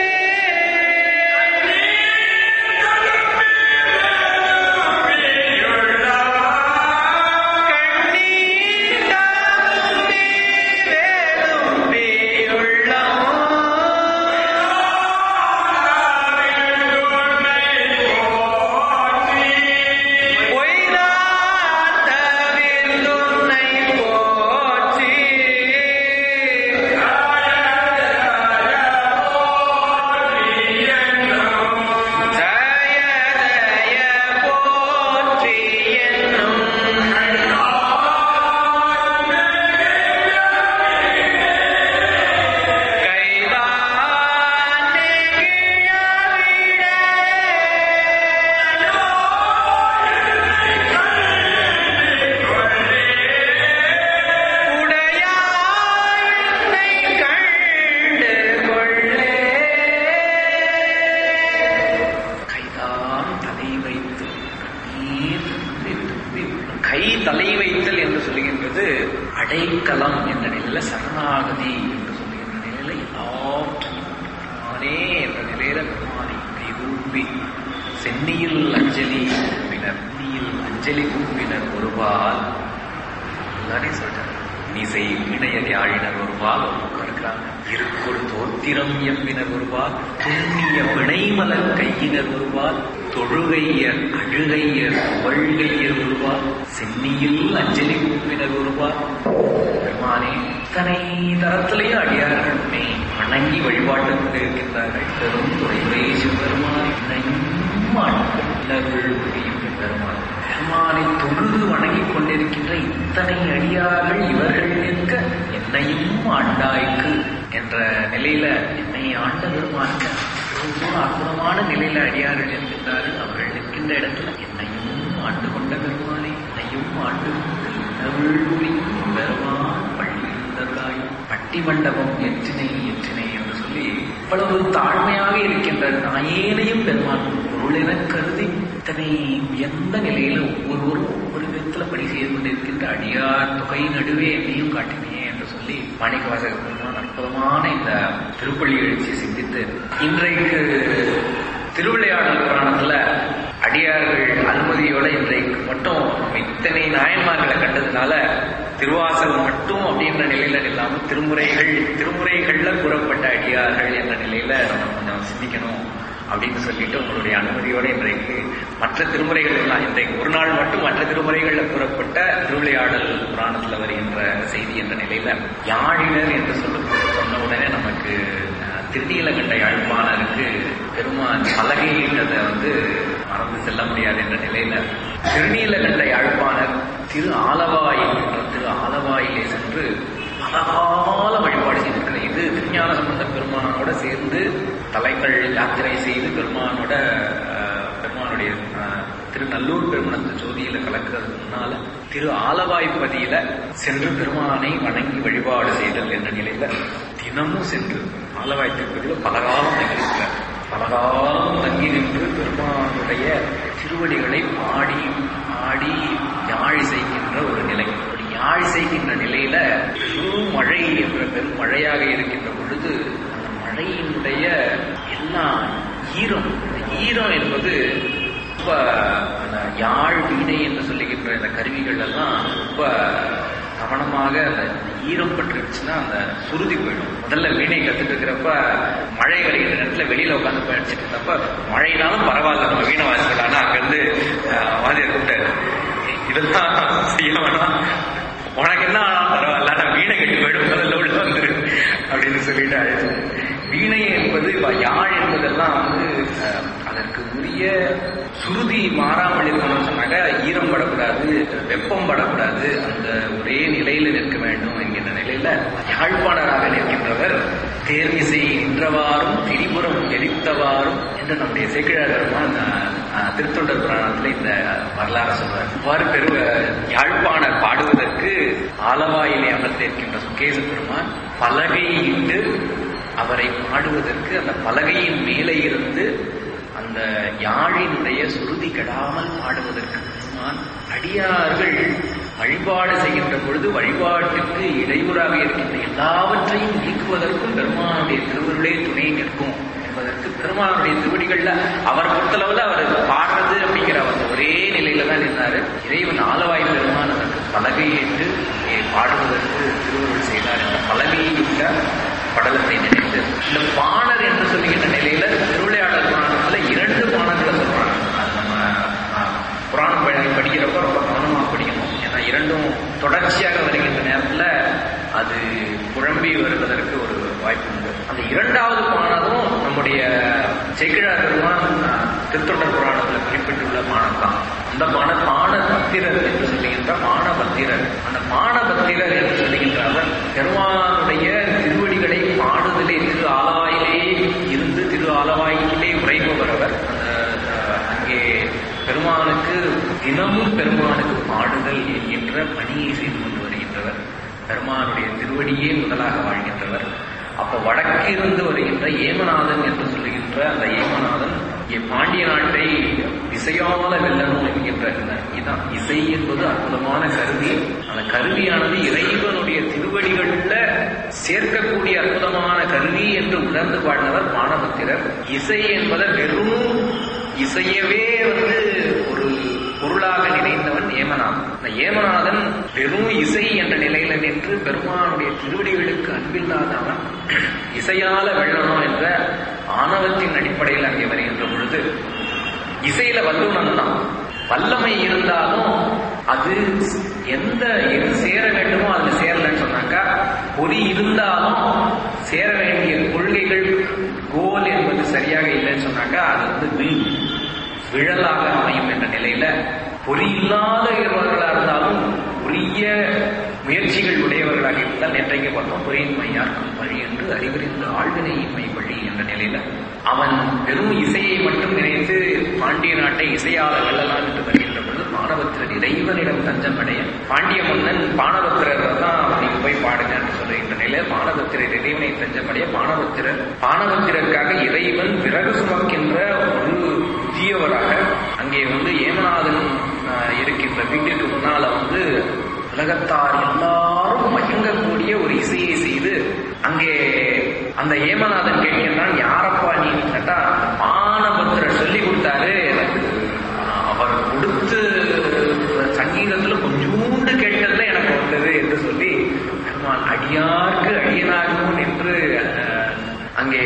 கண்ணீர் தாங்கி வேலும்பியுள்ளம் பொய்தான் தவிர்ந்துன்னை போற்றி ஜய ஜய போற்றி என்னும் கைதானே கிழவிட உடையாய் கண்டு கொள்ளே கைதான் தலை வைத்து நீர் துப்பி துப்பி கை தலை வைத்தல் என்று சொல்லுகின்றது அடைக்கலம் என்ற நிலையில சரணாகதி என்று சொல்லுகின்ற நிலையில எல்லாவற்றையும் நானே என்ற நிலையில பெருமானை கைகூப்பி சென்னியில் அஞ்சலி கூப்பினர் சென்னியில் அஞ்சலி கூப்பினர் ஒருவால் எல்லாரையும் சொல்லிட்டாங்க மீசை இணையர் யாழினர் ஒருவால் ஒரு பக்கம் இருக்கிறாங்க இருக்கொரு தோத்திரம் எம்பினர் ஒருவால் துண்ணிய வினைமலர் கையினர் ஒருவால் தொழுகையர் அழுகையர் புகழ்கையர் உருவார் சென்னியில் அஞ்சலி குப்பினர் உருவார் பெருமானே இத்தனை தரத்திலேயும் அடியார்கள் உன்னை வணங்கி வழிபாட்டுக்கு இருக்கின்றார்கள் பெரும் துறைவே சிவபெருமான் என்னையும் ஆண்டவர்கள் புரியும் பெருமான் பெருமானை தொழுது வணங்கிக் கொண்டிருக்கின்ற இத்தனை அடியார்கள் இவர்கள் நிற்க என்னையும் ஆண்டாய்க்கு என்ற நிலையில என்னை ஆண்ட பெருமானுக்கு ரொம்ப அற்புதமான நிலையில அடியார்கள் இருக்கின்றார்கள் அவர்கள் நிற்கின்ற இடத்துல என்னையும் ஆண்டு கொண்ட பெருமானை என்னையும் ஆண்டு அருள் புரியும் பெருமான் பள்ளியிருந்தாய் பட்டி மண்டபம் எற்றினை எற்றினை என்று சொல்லி இவ்வளவு தாழ்மையாக இருக்கின்ற நாயேனையும் பெருமான் பொருளென கருதி இத்தனை உயர்ந்த நிலையில ஒவ்வொருவரும் ஒவ்வொரு விதத்துல பணி செய்து கொண்டிருக்கின்ற அடியார் தொகை நடுவே என்னையும் காட்டினே என்று சொல்லி மாணிக்கவாசக பெருமான் அற்புதமான இந்த திருப்பள்ளி எழுச்சியை சிந்தித்து இன்றைக்கு திருவிளையாடல் புராணத்துல அடியார்கள் அனுமதியோட இன்றைக்கு மட்டும் நம்ம இத்தனை நாயன்மார்களை கண்டதுனால திருவாசகம் மட்டும் அப்படின்ற நிலையில இல்லாமல் திருமுறைகள் திருமுறைகள்ல கூறப்பட்ட அடியார்கள் என்ற நிலையில நம்ம கொஞ்சம் சிந்திக்கணும் அப்படின்னு சொல்லிட்டு உங்களுடைய அனுமதியோட இன்றைக்கு மற்ற திருமுறைகள் எல்லாம் இன்றைக்கு ஒரு நாள் மட்டும் மற்ற திருமுறைகள்ல கூறப்பட்ட திருவிளையாடல் புராணத்துல வருகின்ற செய்தி என்ற நிலையில யாழினர் என்று சொல்ல சொன்ன உடனே நமக்கு திருநீலகண்ட யாழ்ப்பாணருக்கு பெருமான் பலகைன்றதை வந்து மறந்து செல்ல முடியாது என்ற நிலையில திருநீலகண்ட யாழ்ப்பாணர் திரு ஆலவாய் என்ற திரு ஆலவாயிலே சென்று பலகால வழிபாடு செய்திருக்கிறார் இது திருஞான சம்பந்த பெருமானோட சேர்ந்து தலைகள் யாத்திரை செய்து பெருமானோட பெருமானுடைய திருநல்லூர் பெருமணத்து ஜோதியில கலக்கிறதுக்கு முன்னால திரு ஆலவாய்ப்பதியில சென்று பெருமானை வணங்கி வழிபாடு செய்தல் என்ற நிலையில தினமும் சென்று ஆலவாய் திருப்பதியில பலகாலம் தங்கியிருக்கிறார் பலகாலம் தங்கி நின்று பெருமானுடைய திருவடிகளை பாடி ஆடி யாழ் செய்கின்ற ஒரு நிலை அப்படி யாழ் செய்கின்ற நிலையில பெரும் மழை என்ற பெரும் மழையாக இருக்கின்ற பொழுது அந்த மழையினுடைய எல்லா ஈரம் இந்த ஈரம் என்பது ரொம்ப அந்த யாழ் வீணை என்று சொல்லுகின்ற இந்த கருவிகள் எல்லாம் ரொம்ப கவனமாக அந்த ஈரம் பட்டுருச்சுன்னா அந்த சுருதி போயிடும் முதல்ல வீணை கத்துட்டு இருக்கிறப்ப மழை கிடைக்கிற நேரத்துல வெளியில உட்காந்து படிச்சுட்டு இருந்தப்ப மழைனாலும் பரவாயில்ல நம்ம வீணை வாசிக்கலாம்னா அங்கிருந்து வாதியை கூப்பிட்டாரு இதெல்லாம் செய்ய வேணாம் உனக்கு என்ன ஆனாலும் பரவாயில்ல நான் வீணை கட்டி போயிடும் முதல்ல உள்ள வந்துரு அப்படின்னு சொல்லிட்டு அழைச்சு வீணை என்பது யாழ் என்பதெல்லாம் வந்து அதற்கு உரிய சுருதி மாறாமல் இருக்கணும்னு சொன்னாக்க ஈரம் படக்கூடாது வெப்பம் படக்கூடாது அந்த ஒரே நிலையில நிற்க வேண்டும் என்கின்ற நிலையில யாழ்ப்பாணராக நிற்கின்றவர் தேர்விசை நின்றவாறும் திரிபுரம் எரித்தவாறும் என்று நம்முடைய சேக்கிழார் பெருமான் திருத்தொண்டர் புராணத்துல இந்த வரலாறு சொல்றார் இவ்வாறு பெரு யாழ்ப்பாணர் பாடுவதற்கு ஆலவாயிலே அமர்ந்திருக்கின்ற சுகேச பெருமான் பலகையிட்டு அவரை பாடுவதற்கு அந்த பலகையின் மேலே இருந்து அந்த யாழினுடைய சுருதி கெடாமல் பாடுவதற்கு பெருமான் அடியார்கள் வழிபாடு செய்கின்ற பொழுது வழிபாட்டுக்கு இடையூறாக இருக்கின்ற எல்லாவற்றையும் நீக்குவதற்கும் பெருமானுடைய திருவருளே துணை நிற்கும் என்பதற்கு பெருமானுடைய திருவடிகள்ல அவர் பொறுத்தளவுல அவர் பாடுறது அப்படிங்கிற அந்த ஒரே நிலையில தான் நின்றாரு இறைவன் ஆலவாய் பெருமான் அதற்கு பலகையிட்டு பாடுவதற்கு திருவருள் செய்தார் என்ற பலகையிட்ட படலத்தை நினைத்து இந்த பாணர் என்று சொல்லுகின்ற நிலையில திருவிளையாடல் புராணத்துல இரண்டு பாணர்களை சொல்றாங்க அது நம்ம புராணம் படிக்கிறப்ப ரொம்ப கவனமா படிக்கணும் ஏன்னா இரண்டும் தொடர்ச்சியாக வருகின்ற நேரத்துல அது குழம்பி வருவதற்கு ஒரு வாய்ப்பு உண்டு அந்த இரண்டாவது பானதும் நம்முடைய சேக்கிழார் பெருமான் திருத்தொண்டர் புராணத்துல குறிப்பிட்டுள்ள பானம் தான் அந்த பான பான பத்திரர் என்று சொல்லுகின்ற பான பத்திரர் அந்த பான பத்திரர் என்று சொல்லுகின்ற அவர் பெருமானுடைய திருவடிகளை பாடுதலே திரு ஆலவாயிலே இருந்து திரு ஆலவாயிலே உரைபவர் அவர் அந்த அங்கே பெருமானுக்கு தினமும் பெருமானுக்கு பாடுதல் என்கின்ற பணியை செய்து கொண்டு வருகின்றவர் பெருமானுடைய திருவடியே முதலாக வாழ்கின்றவர் அப்ப வடக்கிருந்து வருகின்ற ஏமநாதன் என்று சொல்லுகின்ற அந்த ஏமநாதன் இங்கே பாண்டிய நாட்டை இசையால வெல்லணும் என்கின்ற இதான் இசை என்பது அற்புதமான கருவி அந்த கருவியானது இறைவனுடைய திருவடிகள்ல சேர்க்கக்கூடிய அற்புதமான கருவி என்று உணர்ந்து பாடினவர் மானபத்திரர் இசை என்பதை வெறும் இசையவே வந்து ஒரு பொருளாக நினைந்தவன் ஏமநாதன் இந்த ஏமநாதன் வெறும் இசை என்ற நிலையில நின்று பெருமானுடைய திருவடிகளுக்கு அன்பில்லாதவன் இசையால வெல்லணும் என்ற ஆணவத்தின் அடிப்படையில் அங்கே வருகின்ற பொழுது இசையில வல்லுனம் தான் வல்லமை இருந்தாலும் அது எந்த எது சேர வேண்டுமோ அதுல சேரலன்னு சொன்னாக்கா பொறி இருந்தாலும் சேர வேண்டிய கொள்கைகள் கோல் என்பது சரியாக இல்லைன்னு சொன்னாக்கா அது வந்து வில் விழலாக அமையும் என்ற நிலையில பொறி இல்லாத இருவர்களா இருந்தாலும் உரிய முயற்சிகள் உடையவர்களாக இருந்தால் நேற்றைக்கு பார்த்தோம் பொறியின்மை யாருக்கும் வழி என்று அறிவறிந்த ஆழ்வினையின்மை வழி என்ற நிலையில அவன் வெறும் இசையை மட்டும் நினைத்து பாண்டிய நாட்டை இசையால வெல்லலாம் என்று வருகின்ற பொழுது பானபத்திரர் இறைவனிடம் தஞ்சம் அடைய பாண்டிய மன்னன் பானபத்திரர் தான் நீங்க போய் பாடுங்க என்று சொல்லுகின்ற நிலையில பானபத்திரர் இறைவனை தஞ்சமடைய பானபத்திரர் பானபத்திரருக்காக இறைவன் விறகு சுமக்கின்ற ஒரு புதியவராக அங்கே வந்து ஏமநாதன் ஆஹ், இருக்கின்ற வீட்டிற்கு முன்னால வந்து உலகத்தார் எல்லாரும் மயங்கக்கூடிய ஒரு இசையை செய்து அங்கே அந்த ஏமநாதன் கேட்கின்றான் யாரப்பா நீ கேட்டா மானபத்திரர் சொல்லி கொடுத்தாரு எனக்கு அவர் கொடுத்து சங்கீதத்துல கொஞ்சூண்டு கேட்டதுல எனக்கு வந்தது என்று சொல்லி பெருமான் அடியார்க்கு அடியனாகும் என்று அஹ், அங்கே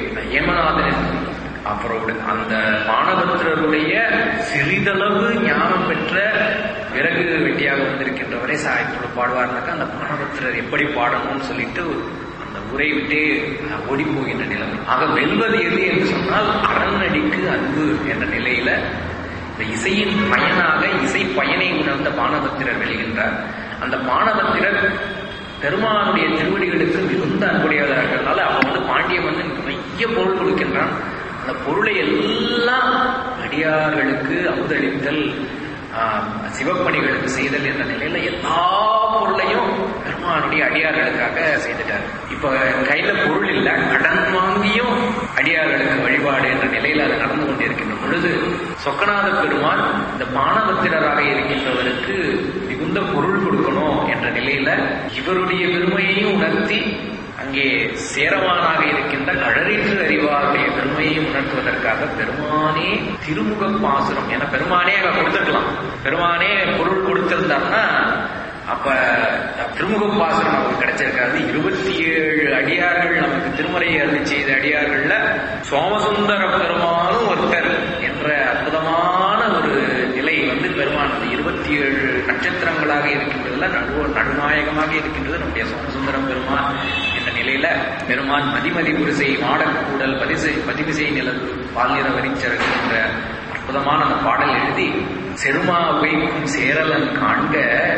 ஏமநாதன் அப்புறம் அந்த மானபத்திரருடைய சிறிதளவு ஞானம் பெற்ற விறகு வெட்டியாக வந்திருக்கின்றவரை சாயத்தோடு பாடுவார்னாக்கா அந்த மானபத்திரர் எப்படி பாடணும்னு சொல்லிட்டு அந்த ஊரை விட்டே ஓடி போகின்ற நிலைமை ஆக வெல்வது எது என்று சொன்னால் அரண்நடிக்கு அன்பு என்ற நிலையில இந்த இசையின் பயனாக இசை பயனை உணர்ந்த பானபத்திரர் வெளிகின்றார் அந்த பானபத்திரர் பெருமானுடைய திருவடிகளுக்கு மிகுந்த அன்புடையவராக இருக்கிறதுனால அவன் வந்து பாண்டிய மன்னன் நிறைய பொருள் கொடுக்கின்றான் அந்த பொருளை எல்லாம் அடியார்களுக்கு அமுதளித்தல் ஆஹ், சிவப்பணிகளுக்கு செய்தல் என்ற நிலையில எல்லா பொருளையும் பெருமானுடைய அடியார்களுக்காக செய்துட்டார் இப்ப கையில பொருள் இல்ல கடன் வாங்கியும் அடியார்களுக்கு வழிபாடு என்ற நிலையில அது நடந்து கொண்டிருக்கின்ற பொழுது சொக்கநாத பெருமான் இந்த மானபத்திரராக இருக்கின்றவருக்கு மிகுந்த பொருள் கொடுக்கணும் என்ற நிலையில இவருடைய பெருமையையும் உணர்த்தி அங்கே சேரவானாக இருக்கின்ற கழறிற்று அறிவாருடைய பெருமையையும் உணர்த்துவதற்காக பெருமானே திருமுக பாசுரம் என பெருமானே அங்க கொடுத்துருக்கலாம் பெருமானே பொருள் கொடுத்திருந்தாருன்னா அப்ப திருமுக பாசுரம் நமக்கு கிடைச்சிருக்காது இருபத்தி ஏழு அடியார்கள் நமக்கு திருமலையை அருளி செய்த அடியார்கள்ல சோமசுந்தர பெருமானும் ஒருத்தர் என்ற அற்புதமான ஒரு நிலை வந்து பெருமான் அந்த இருபத்தி ஏழு நட்சத்திரங்களாக இருக்கின்றதுல நடு நடுநாயகமாக இருக்கின்றது நம்முடைய சோமசுந்தரம் பெருமான் என்ற நிலையில பெருமான் மதிமதி குருசை மாடக்கூடல் பதிசை பதிவிசை நிலவு பால்நிற வரிச்சரகு என்ற அற்புதமான அந்த பாடல் எழுதி செருமா உகைக்கும் சேரலன் காண்க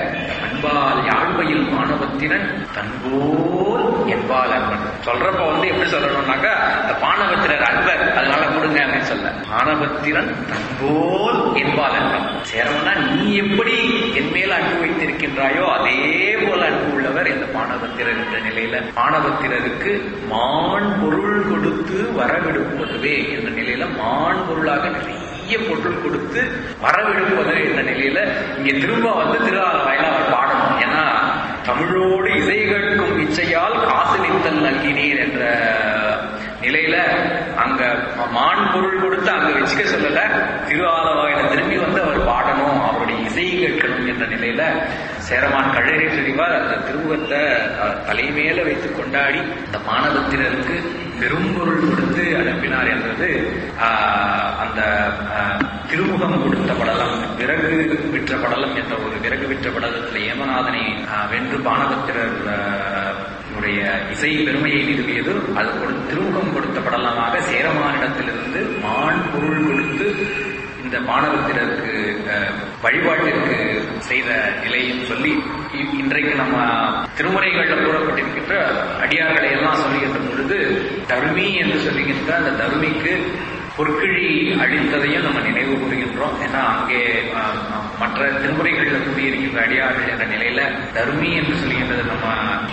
அன்பால் யாழ்வையில் மாணவத்திரன் தன்போல் என்பால் அன்பன் சொல்றப்ப வந்து எப்படி சொல்லணும்னாக்கா அந்த பானபத்திரர் அன்பர் அதனால கொடுங்க அப்படின்னு சொல்ல பானபத்திரன் தன்போல் என்பால் அன்பன் சேரவனா நீ எப்படி என் மேல் அன்பு வைத்திருக்கின்றாயோ அதே போல அன்பு உள்ளவர் இந்த பானபத்திரர் என்ற நிலையில பானபத்திரருக்கு மான் பொருள் கொடுத்து வரவிடுப்பதுவே என்ற நிலையில மான் பொருளாக நிறைய நிறைய பொருள் கொடுத்து வரவிடுப்பது என்ற நிலையில இங்க திரும்ப வந்து திருவாரூராயில அவர் பாடணும் ஏன்னா தமிழோடு இசை கேட்கும் இச்சையால் காசலித்தல் நல்கினீர் என்ற நிலையில அங்க மான் பொருள் கொடுத்து அங்க வச்சுக்க சொல்லல திருவாலவாயில திரும்பி வந்து அவர் பாடணும் அவருடைய இசை கேட்கணும் என்ற நிலையில சேரமான் கழறி தெரிவார் அந்த திருமுகத்தை அஹ், தலைமேல வைத்து கொண்டாடி அந்த மானவத்தினருக்கு பெரும்பொருள் கொடுத்து அனுப்பினார் என்றது ஆஹ், அந்த ஆஹ், திருமுகம் கொடுத்த படலம் விறகு விற்ற படலம் என்ற ஒரு விறகு விற்ற படலத்தில் ஏமநாதனை ஆஹ், வென்று பானபத்திரர் ஆஹ், உடைய இசை பெருமையை நிறுவியது அது கொடு- திருமுகம் கொடுத்த படலமாக சேரமானிடத்திலிருந்து மான் பொருள் கொடுத்து இந்த மாணவத்தினருக்கு அஹ், வழிபாட்டிற்கு செய்த நிலையும் சொல்லி இ- இன்றைக்கு நம்ம திருமுறைகள்ல கூறப்பட்டிருக்கின்ற அடியார்களை எல்லாம் சொல்லுகின்ற பொழுது தருமி என்று சொல்லுகின்ற அந்த தருமிக்கு பொற்கிழி அழித்ததையும் நம்ம நினைவு கூறுகின்றோம் ஏன்னா அங்கே அஹ், அஹ், மற்ற திருமுறைகளில் கூறியிருக்கின்ற அடியார்கள் என்ற நிலையில தருமி என்று சொல்லுகின்றது நம்ம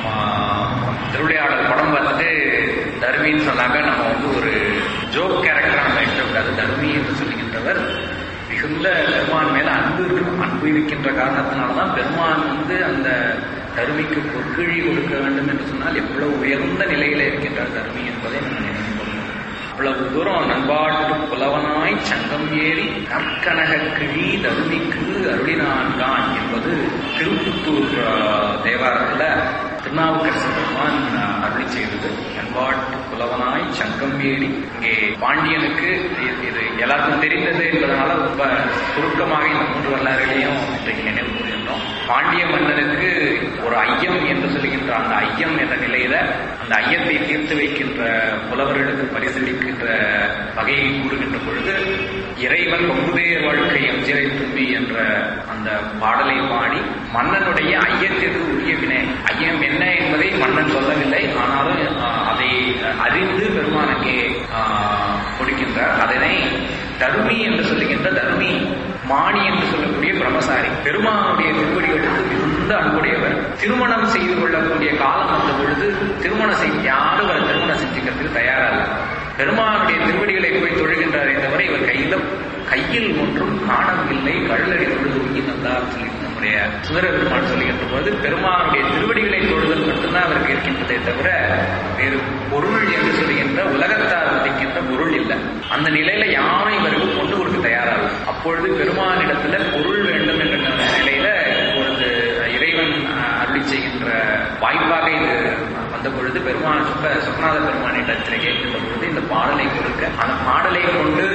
அஹ், திருவிளையாடல் படம் பார்த்துட்டு தருமின்னு சொன்னாக்க நம்ம வந்து ஒரு ஜோக் கேரக்டரா நம்ம எடுக்கக்கூடாது தருமி என்று சொல்லுகின்றவர் மிகுந்த பெருமான் மேல அன்பு இருக்கும் அன்பு இருக்கின்ற காரணத்தினாலதான் பெருமான் வந்து அந்த தருமிக்கு பொற்கிழி கொடுக்க வேண்டும் என்று சொன்னால் எவ்வளவு உயர்ந்த நிலையில இருக்கின்றார் தருமி என்பதை நம்ம நினைவு கொள்ளணும் அவ்வளவு தூரம் நண்பாட்டு புலவனாய் சங்கம் ஏறி கற்கனக கிழி தருமிக்கு அருளினான்கான் என்பது திருப்புத்தூர் ஆஹ், தேவாரத்துல திருநாவுக்கரசு பெருமான் ஆஹ், அருளி செய்தது என்பாட்டு புலவனாய் சங்கம் ஏறி இங்கே பாண்டியனுக்கு இது- இது எல்லாருக்கும் தெரிந்தது என்பதனால ரொம்ப சுருக்கமாக இந்த மூன்று வரலாறுகளையும் இன்றைக்கு நினைவு கூறுகின்றோம் பாண்டிய மன்னனுக்கு ஒரு ஐயம் என்று சொல்லுகின்ற அந்த ஐயம் என்ற நிலையில அந்த ஐயத்தை தீர்த்து வைக்கின்ற புலவர்களுக்கு பரிசளிக்கின்ற வகையை கூறுகின்ற பொழுது இறைவன் பங்குதேர் வாழ்க்கை எம்ஜிரை தும்பி என்ற அந்த பாடலை பாடி மன்னனுடைய ஐயத்திற்கு உரிய வினை ஐயம் என்ன என்பதை மன்னன் சொல்லவில்லை ஆனாலும் ஆஹ், அதை அறிந்து பெருமான் அங்கே ஆஹ், கொடுக்கின்றார் அதனை தருமி என்று சொல்லுகின்ற தருமி மாணி என்று சொல்லக்கூடிய பிரம்மசாரி பெருமானுடைய திருவடிகளுக்கு மிகுந்த அன்புடையவர் திருமணம் செய்து கொள்ளக்கூடிய காலம் வந்த பொழுது திருமணம் செய்ய யாரும் அவர் திருமணம் செஞ்சுக்கிறதுக்கு தயாரா இல்லை பெருமானுடைய திருவடிகளை போய் தொழுகின்றாரே தவிர இவர் கையில கையில் ஒன்றும் காணவில்லை கள்ளடி தொழுது உயிர் நந்தார் சொல்லி நம்முடைய சுந்தர பெருமான் சொல்லுகின்ற போது பெருமானுடைய திருவடிகளை தொழுதல் மட்டும்தான் அவருக்கு இருக்கின்றதே தவிர வேறு பொருள் என்று சொல்லுகின்ற உலகத்தார் மதிக்கின்ற பொருள் இல்லை அந்த நிலையில யாரும் இவருக்கு கொண்டு கொடுக்க தயாராக அப்பொழுது பெருமானிடத்துல பொருள் வேண்டும் என்ற நிலையில இப்பொழுது இறைவன் அஹ், அருளி செய்கின்ற வாய்ப்பாக இது வந்த பொழுது பெருமான் சுப்ப சுப்பநாத பெருமானிடத்தில் கேட்கின்ற பொழுது இந்த பாடலை கொடுக்க அந்த பாடலை கொண்டு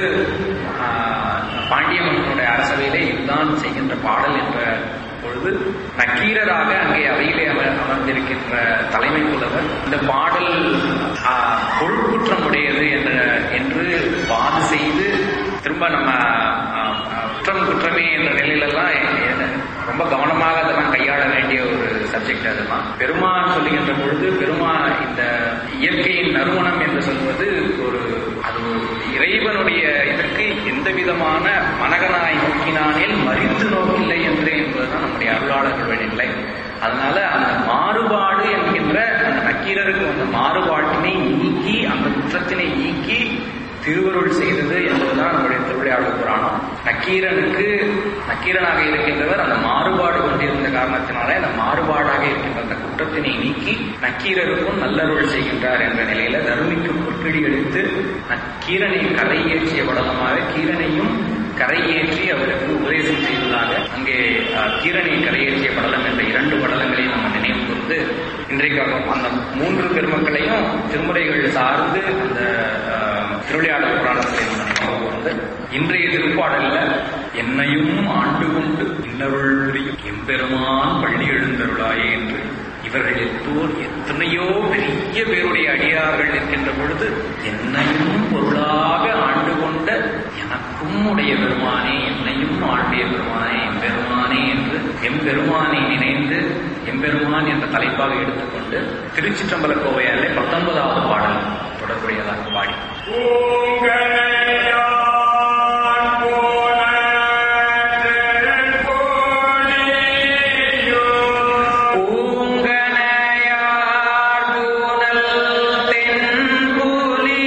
ஆஹ், பாண்டிய மன்னனுடைய அரசவையிலே இதுதான் செய்கின்ற பாடல் என்ற பொழுது நக்கீரராக அங்கே அவையிலே அமர் அமர்ந்திருக்கின்ற தலைமை புலவர் இந்த பாடல் ஆஹ், பொருட்குற்றம் உடையது என்ற என்று வாது செய்து திரும்ப நம்ம ஆஹ், ஆஹ், குற்றம் குற்றமே என்ற நிலையிலெல்லாம் எ- எ- ரொம்ப கவனமாக அதெல்லாம் கையாள வேண்டிய ஒரு சப்ஜெக்ட் அதெல்லாம் பெருமான் சொல்லுகின்ற பொழுது பெருமான் இந்த இயற்கையின் நறுமணம் என்று சொல்வது ஒரு அது ஒரு இறைவனுடைய இதற்கு எந்த விதமான மனகனாய் நோக்கினானில் மறித்து நோக்கில்லை என்று என்பதுதான் நம்முடைய அருளாளர்களுடைய நிலை அதனால அந்த மாறுபாடு என்கின்ற அந்த நக்கீரருக்கு அந்த மாறுபாட்டினை நீக்கி அந்த குற்றத்தினை நீக்கி திருவருள் செய்தது என்பதுதான் நம்முடைய திருவிளையாடல் புராணம் நக்கீரனுக்கு நக்கீரனாக இருக்கின்றவர் அந்த மாறுபாடு கொண்டிருந்த காரணத்தினாலே அந்த மாறுபாடாக இருக்கின்ற அந்த குற்றத்தினை நீக்கி நக்கீரருக்கும் நல்லருள் செய்கின்றார் என்ற நிலையில தருமிக்கு பொற்கிழி எடுத்து நக்கீரனை கரை ஏற்றிய படலமாக கீரனையும் கரையேற்றி அவருக்கு உபதேசம் செய்ததாக அங்கே அஹ், கீரனை கரையேற்றிய படலம் என்ற இரண்டு படலங்களையும் நம்ம நினைவு கூர்ந்து இன்றைக்காக அந்த மூன்று பெருமக்களையும் திருமுறைகள் சார்ந்து அந்த அஹ், திருவிளையாடல் புராணத்தை நம்ம நினைவு கூர்ந்து இன்றைய திருப்பாடல்ல என்னையும் ஆண்டு கொண்டு இன்னருள் புரியும் எம்பெருமான் பள்ளி எழுந்தருளாயே என்று இவர்கள் எத்தோர் எத்தனையோ பெரிய பேருடைய அடியார்கள் இருக்கின்ற பொழுது என்னையும் பொருளாக ஆண்டு கொண்ட எனக்கும் உடைய பெருமானே என்னையும் ஆண்டிய பெருமானே எம்பெருமானே என்று எம்பெருமானை நினைந்து எம்பெருமான் என்ற தலைப்பாக எடுத்துக்கொண்டு திருச்சிற்றம்பல கோவையாலே பத்தொன்பதாவது பாடல் தொடர்புடையதாக பாடி பூங்கனையார் பூனல் தென்புலியோர்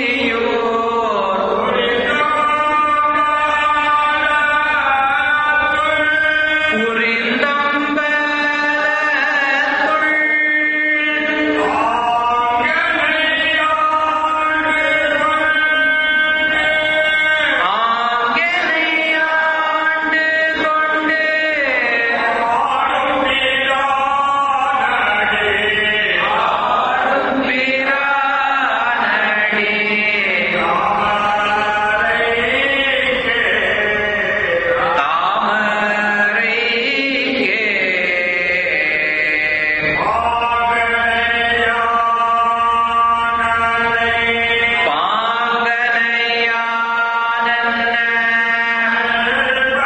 ஆங்கனையாண்டு கொண்டு பிரானடி தாமரைக்கே பாங்கனையான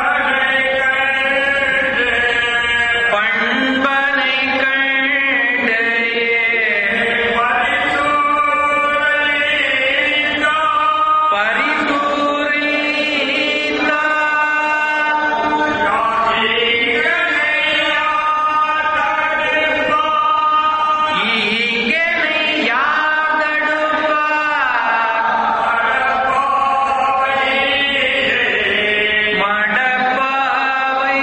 பண்பனை கண்டே பரிபூரித்தா ஈகனை யாதடுப்பா மடப்பாவை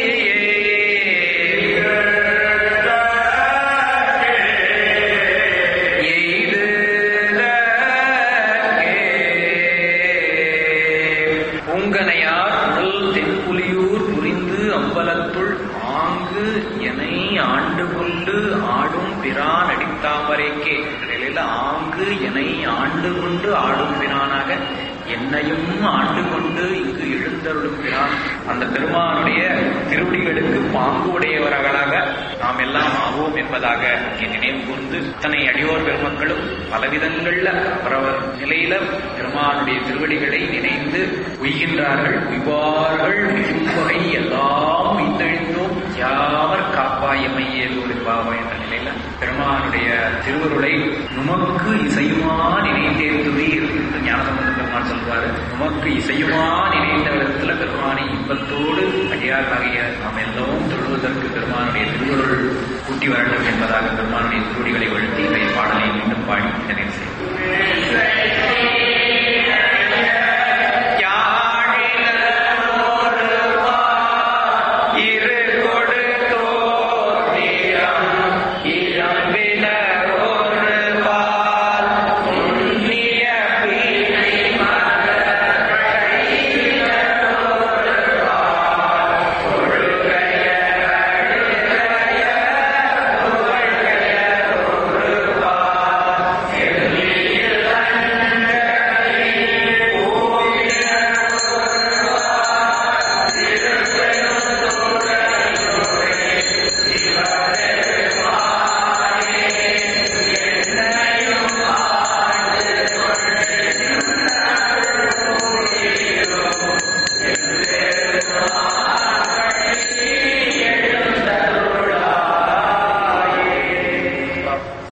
பூங்கனையார் உடல் தென்புலியூர் புரிந்து அம்பலத்துள் ஆங்கு எனை ஆண்டு கொண்டு ஆடும் பிரான் அடி தாமரைக்கே என்ற நிலையில ஆங்கு என்னை ஆண்டு கொண்டு ஆடும் பிரானாக என்னையும் ஆண்டு கொண்டு இங்கு எழுந்தருளும் பிரான் அந்த பெருமானுடைய திருவடிகளுக்கு பாங்கு உடையவர்களாக நாம் எல்லாம் ஆவோம் என்பதாக இங்கே நினைவு கூர்ந்து இத்தனை அடியோர் பெருமக்களும் பலவிதங்கள்ல அவரவர் நிலையில பெருமானுடைய திருவடிகளை நினைந்து உய்கின்றார்கள் உய்வார்கள் மிகும்பகை எல்லாம் உய்ந்தெழுந்தோம் யாவர் காப்பாயமையேலூர் பாவா என்ற நிலையில பெருமானுடைய திருவருளை நுமக்கு இசையுமா நினைந்தேந்துவீர் என்று ஞானசம்பந்த பெருமான் சொல்வாரு நுமக்கு இசையுமா நினைந்த விதத்துல பெருமானை இன்பத்தோடு அடியார்களாகிய நாம் எல்லோரும் தொழுவதற்கு பெருமானுடைய திருவருள் கூட்டி வரட்டும் என்பதாக பெருமான்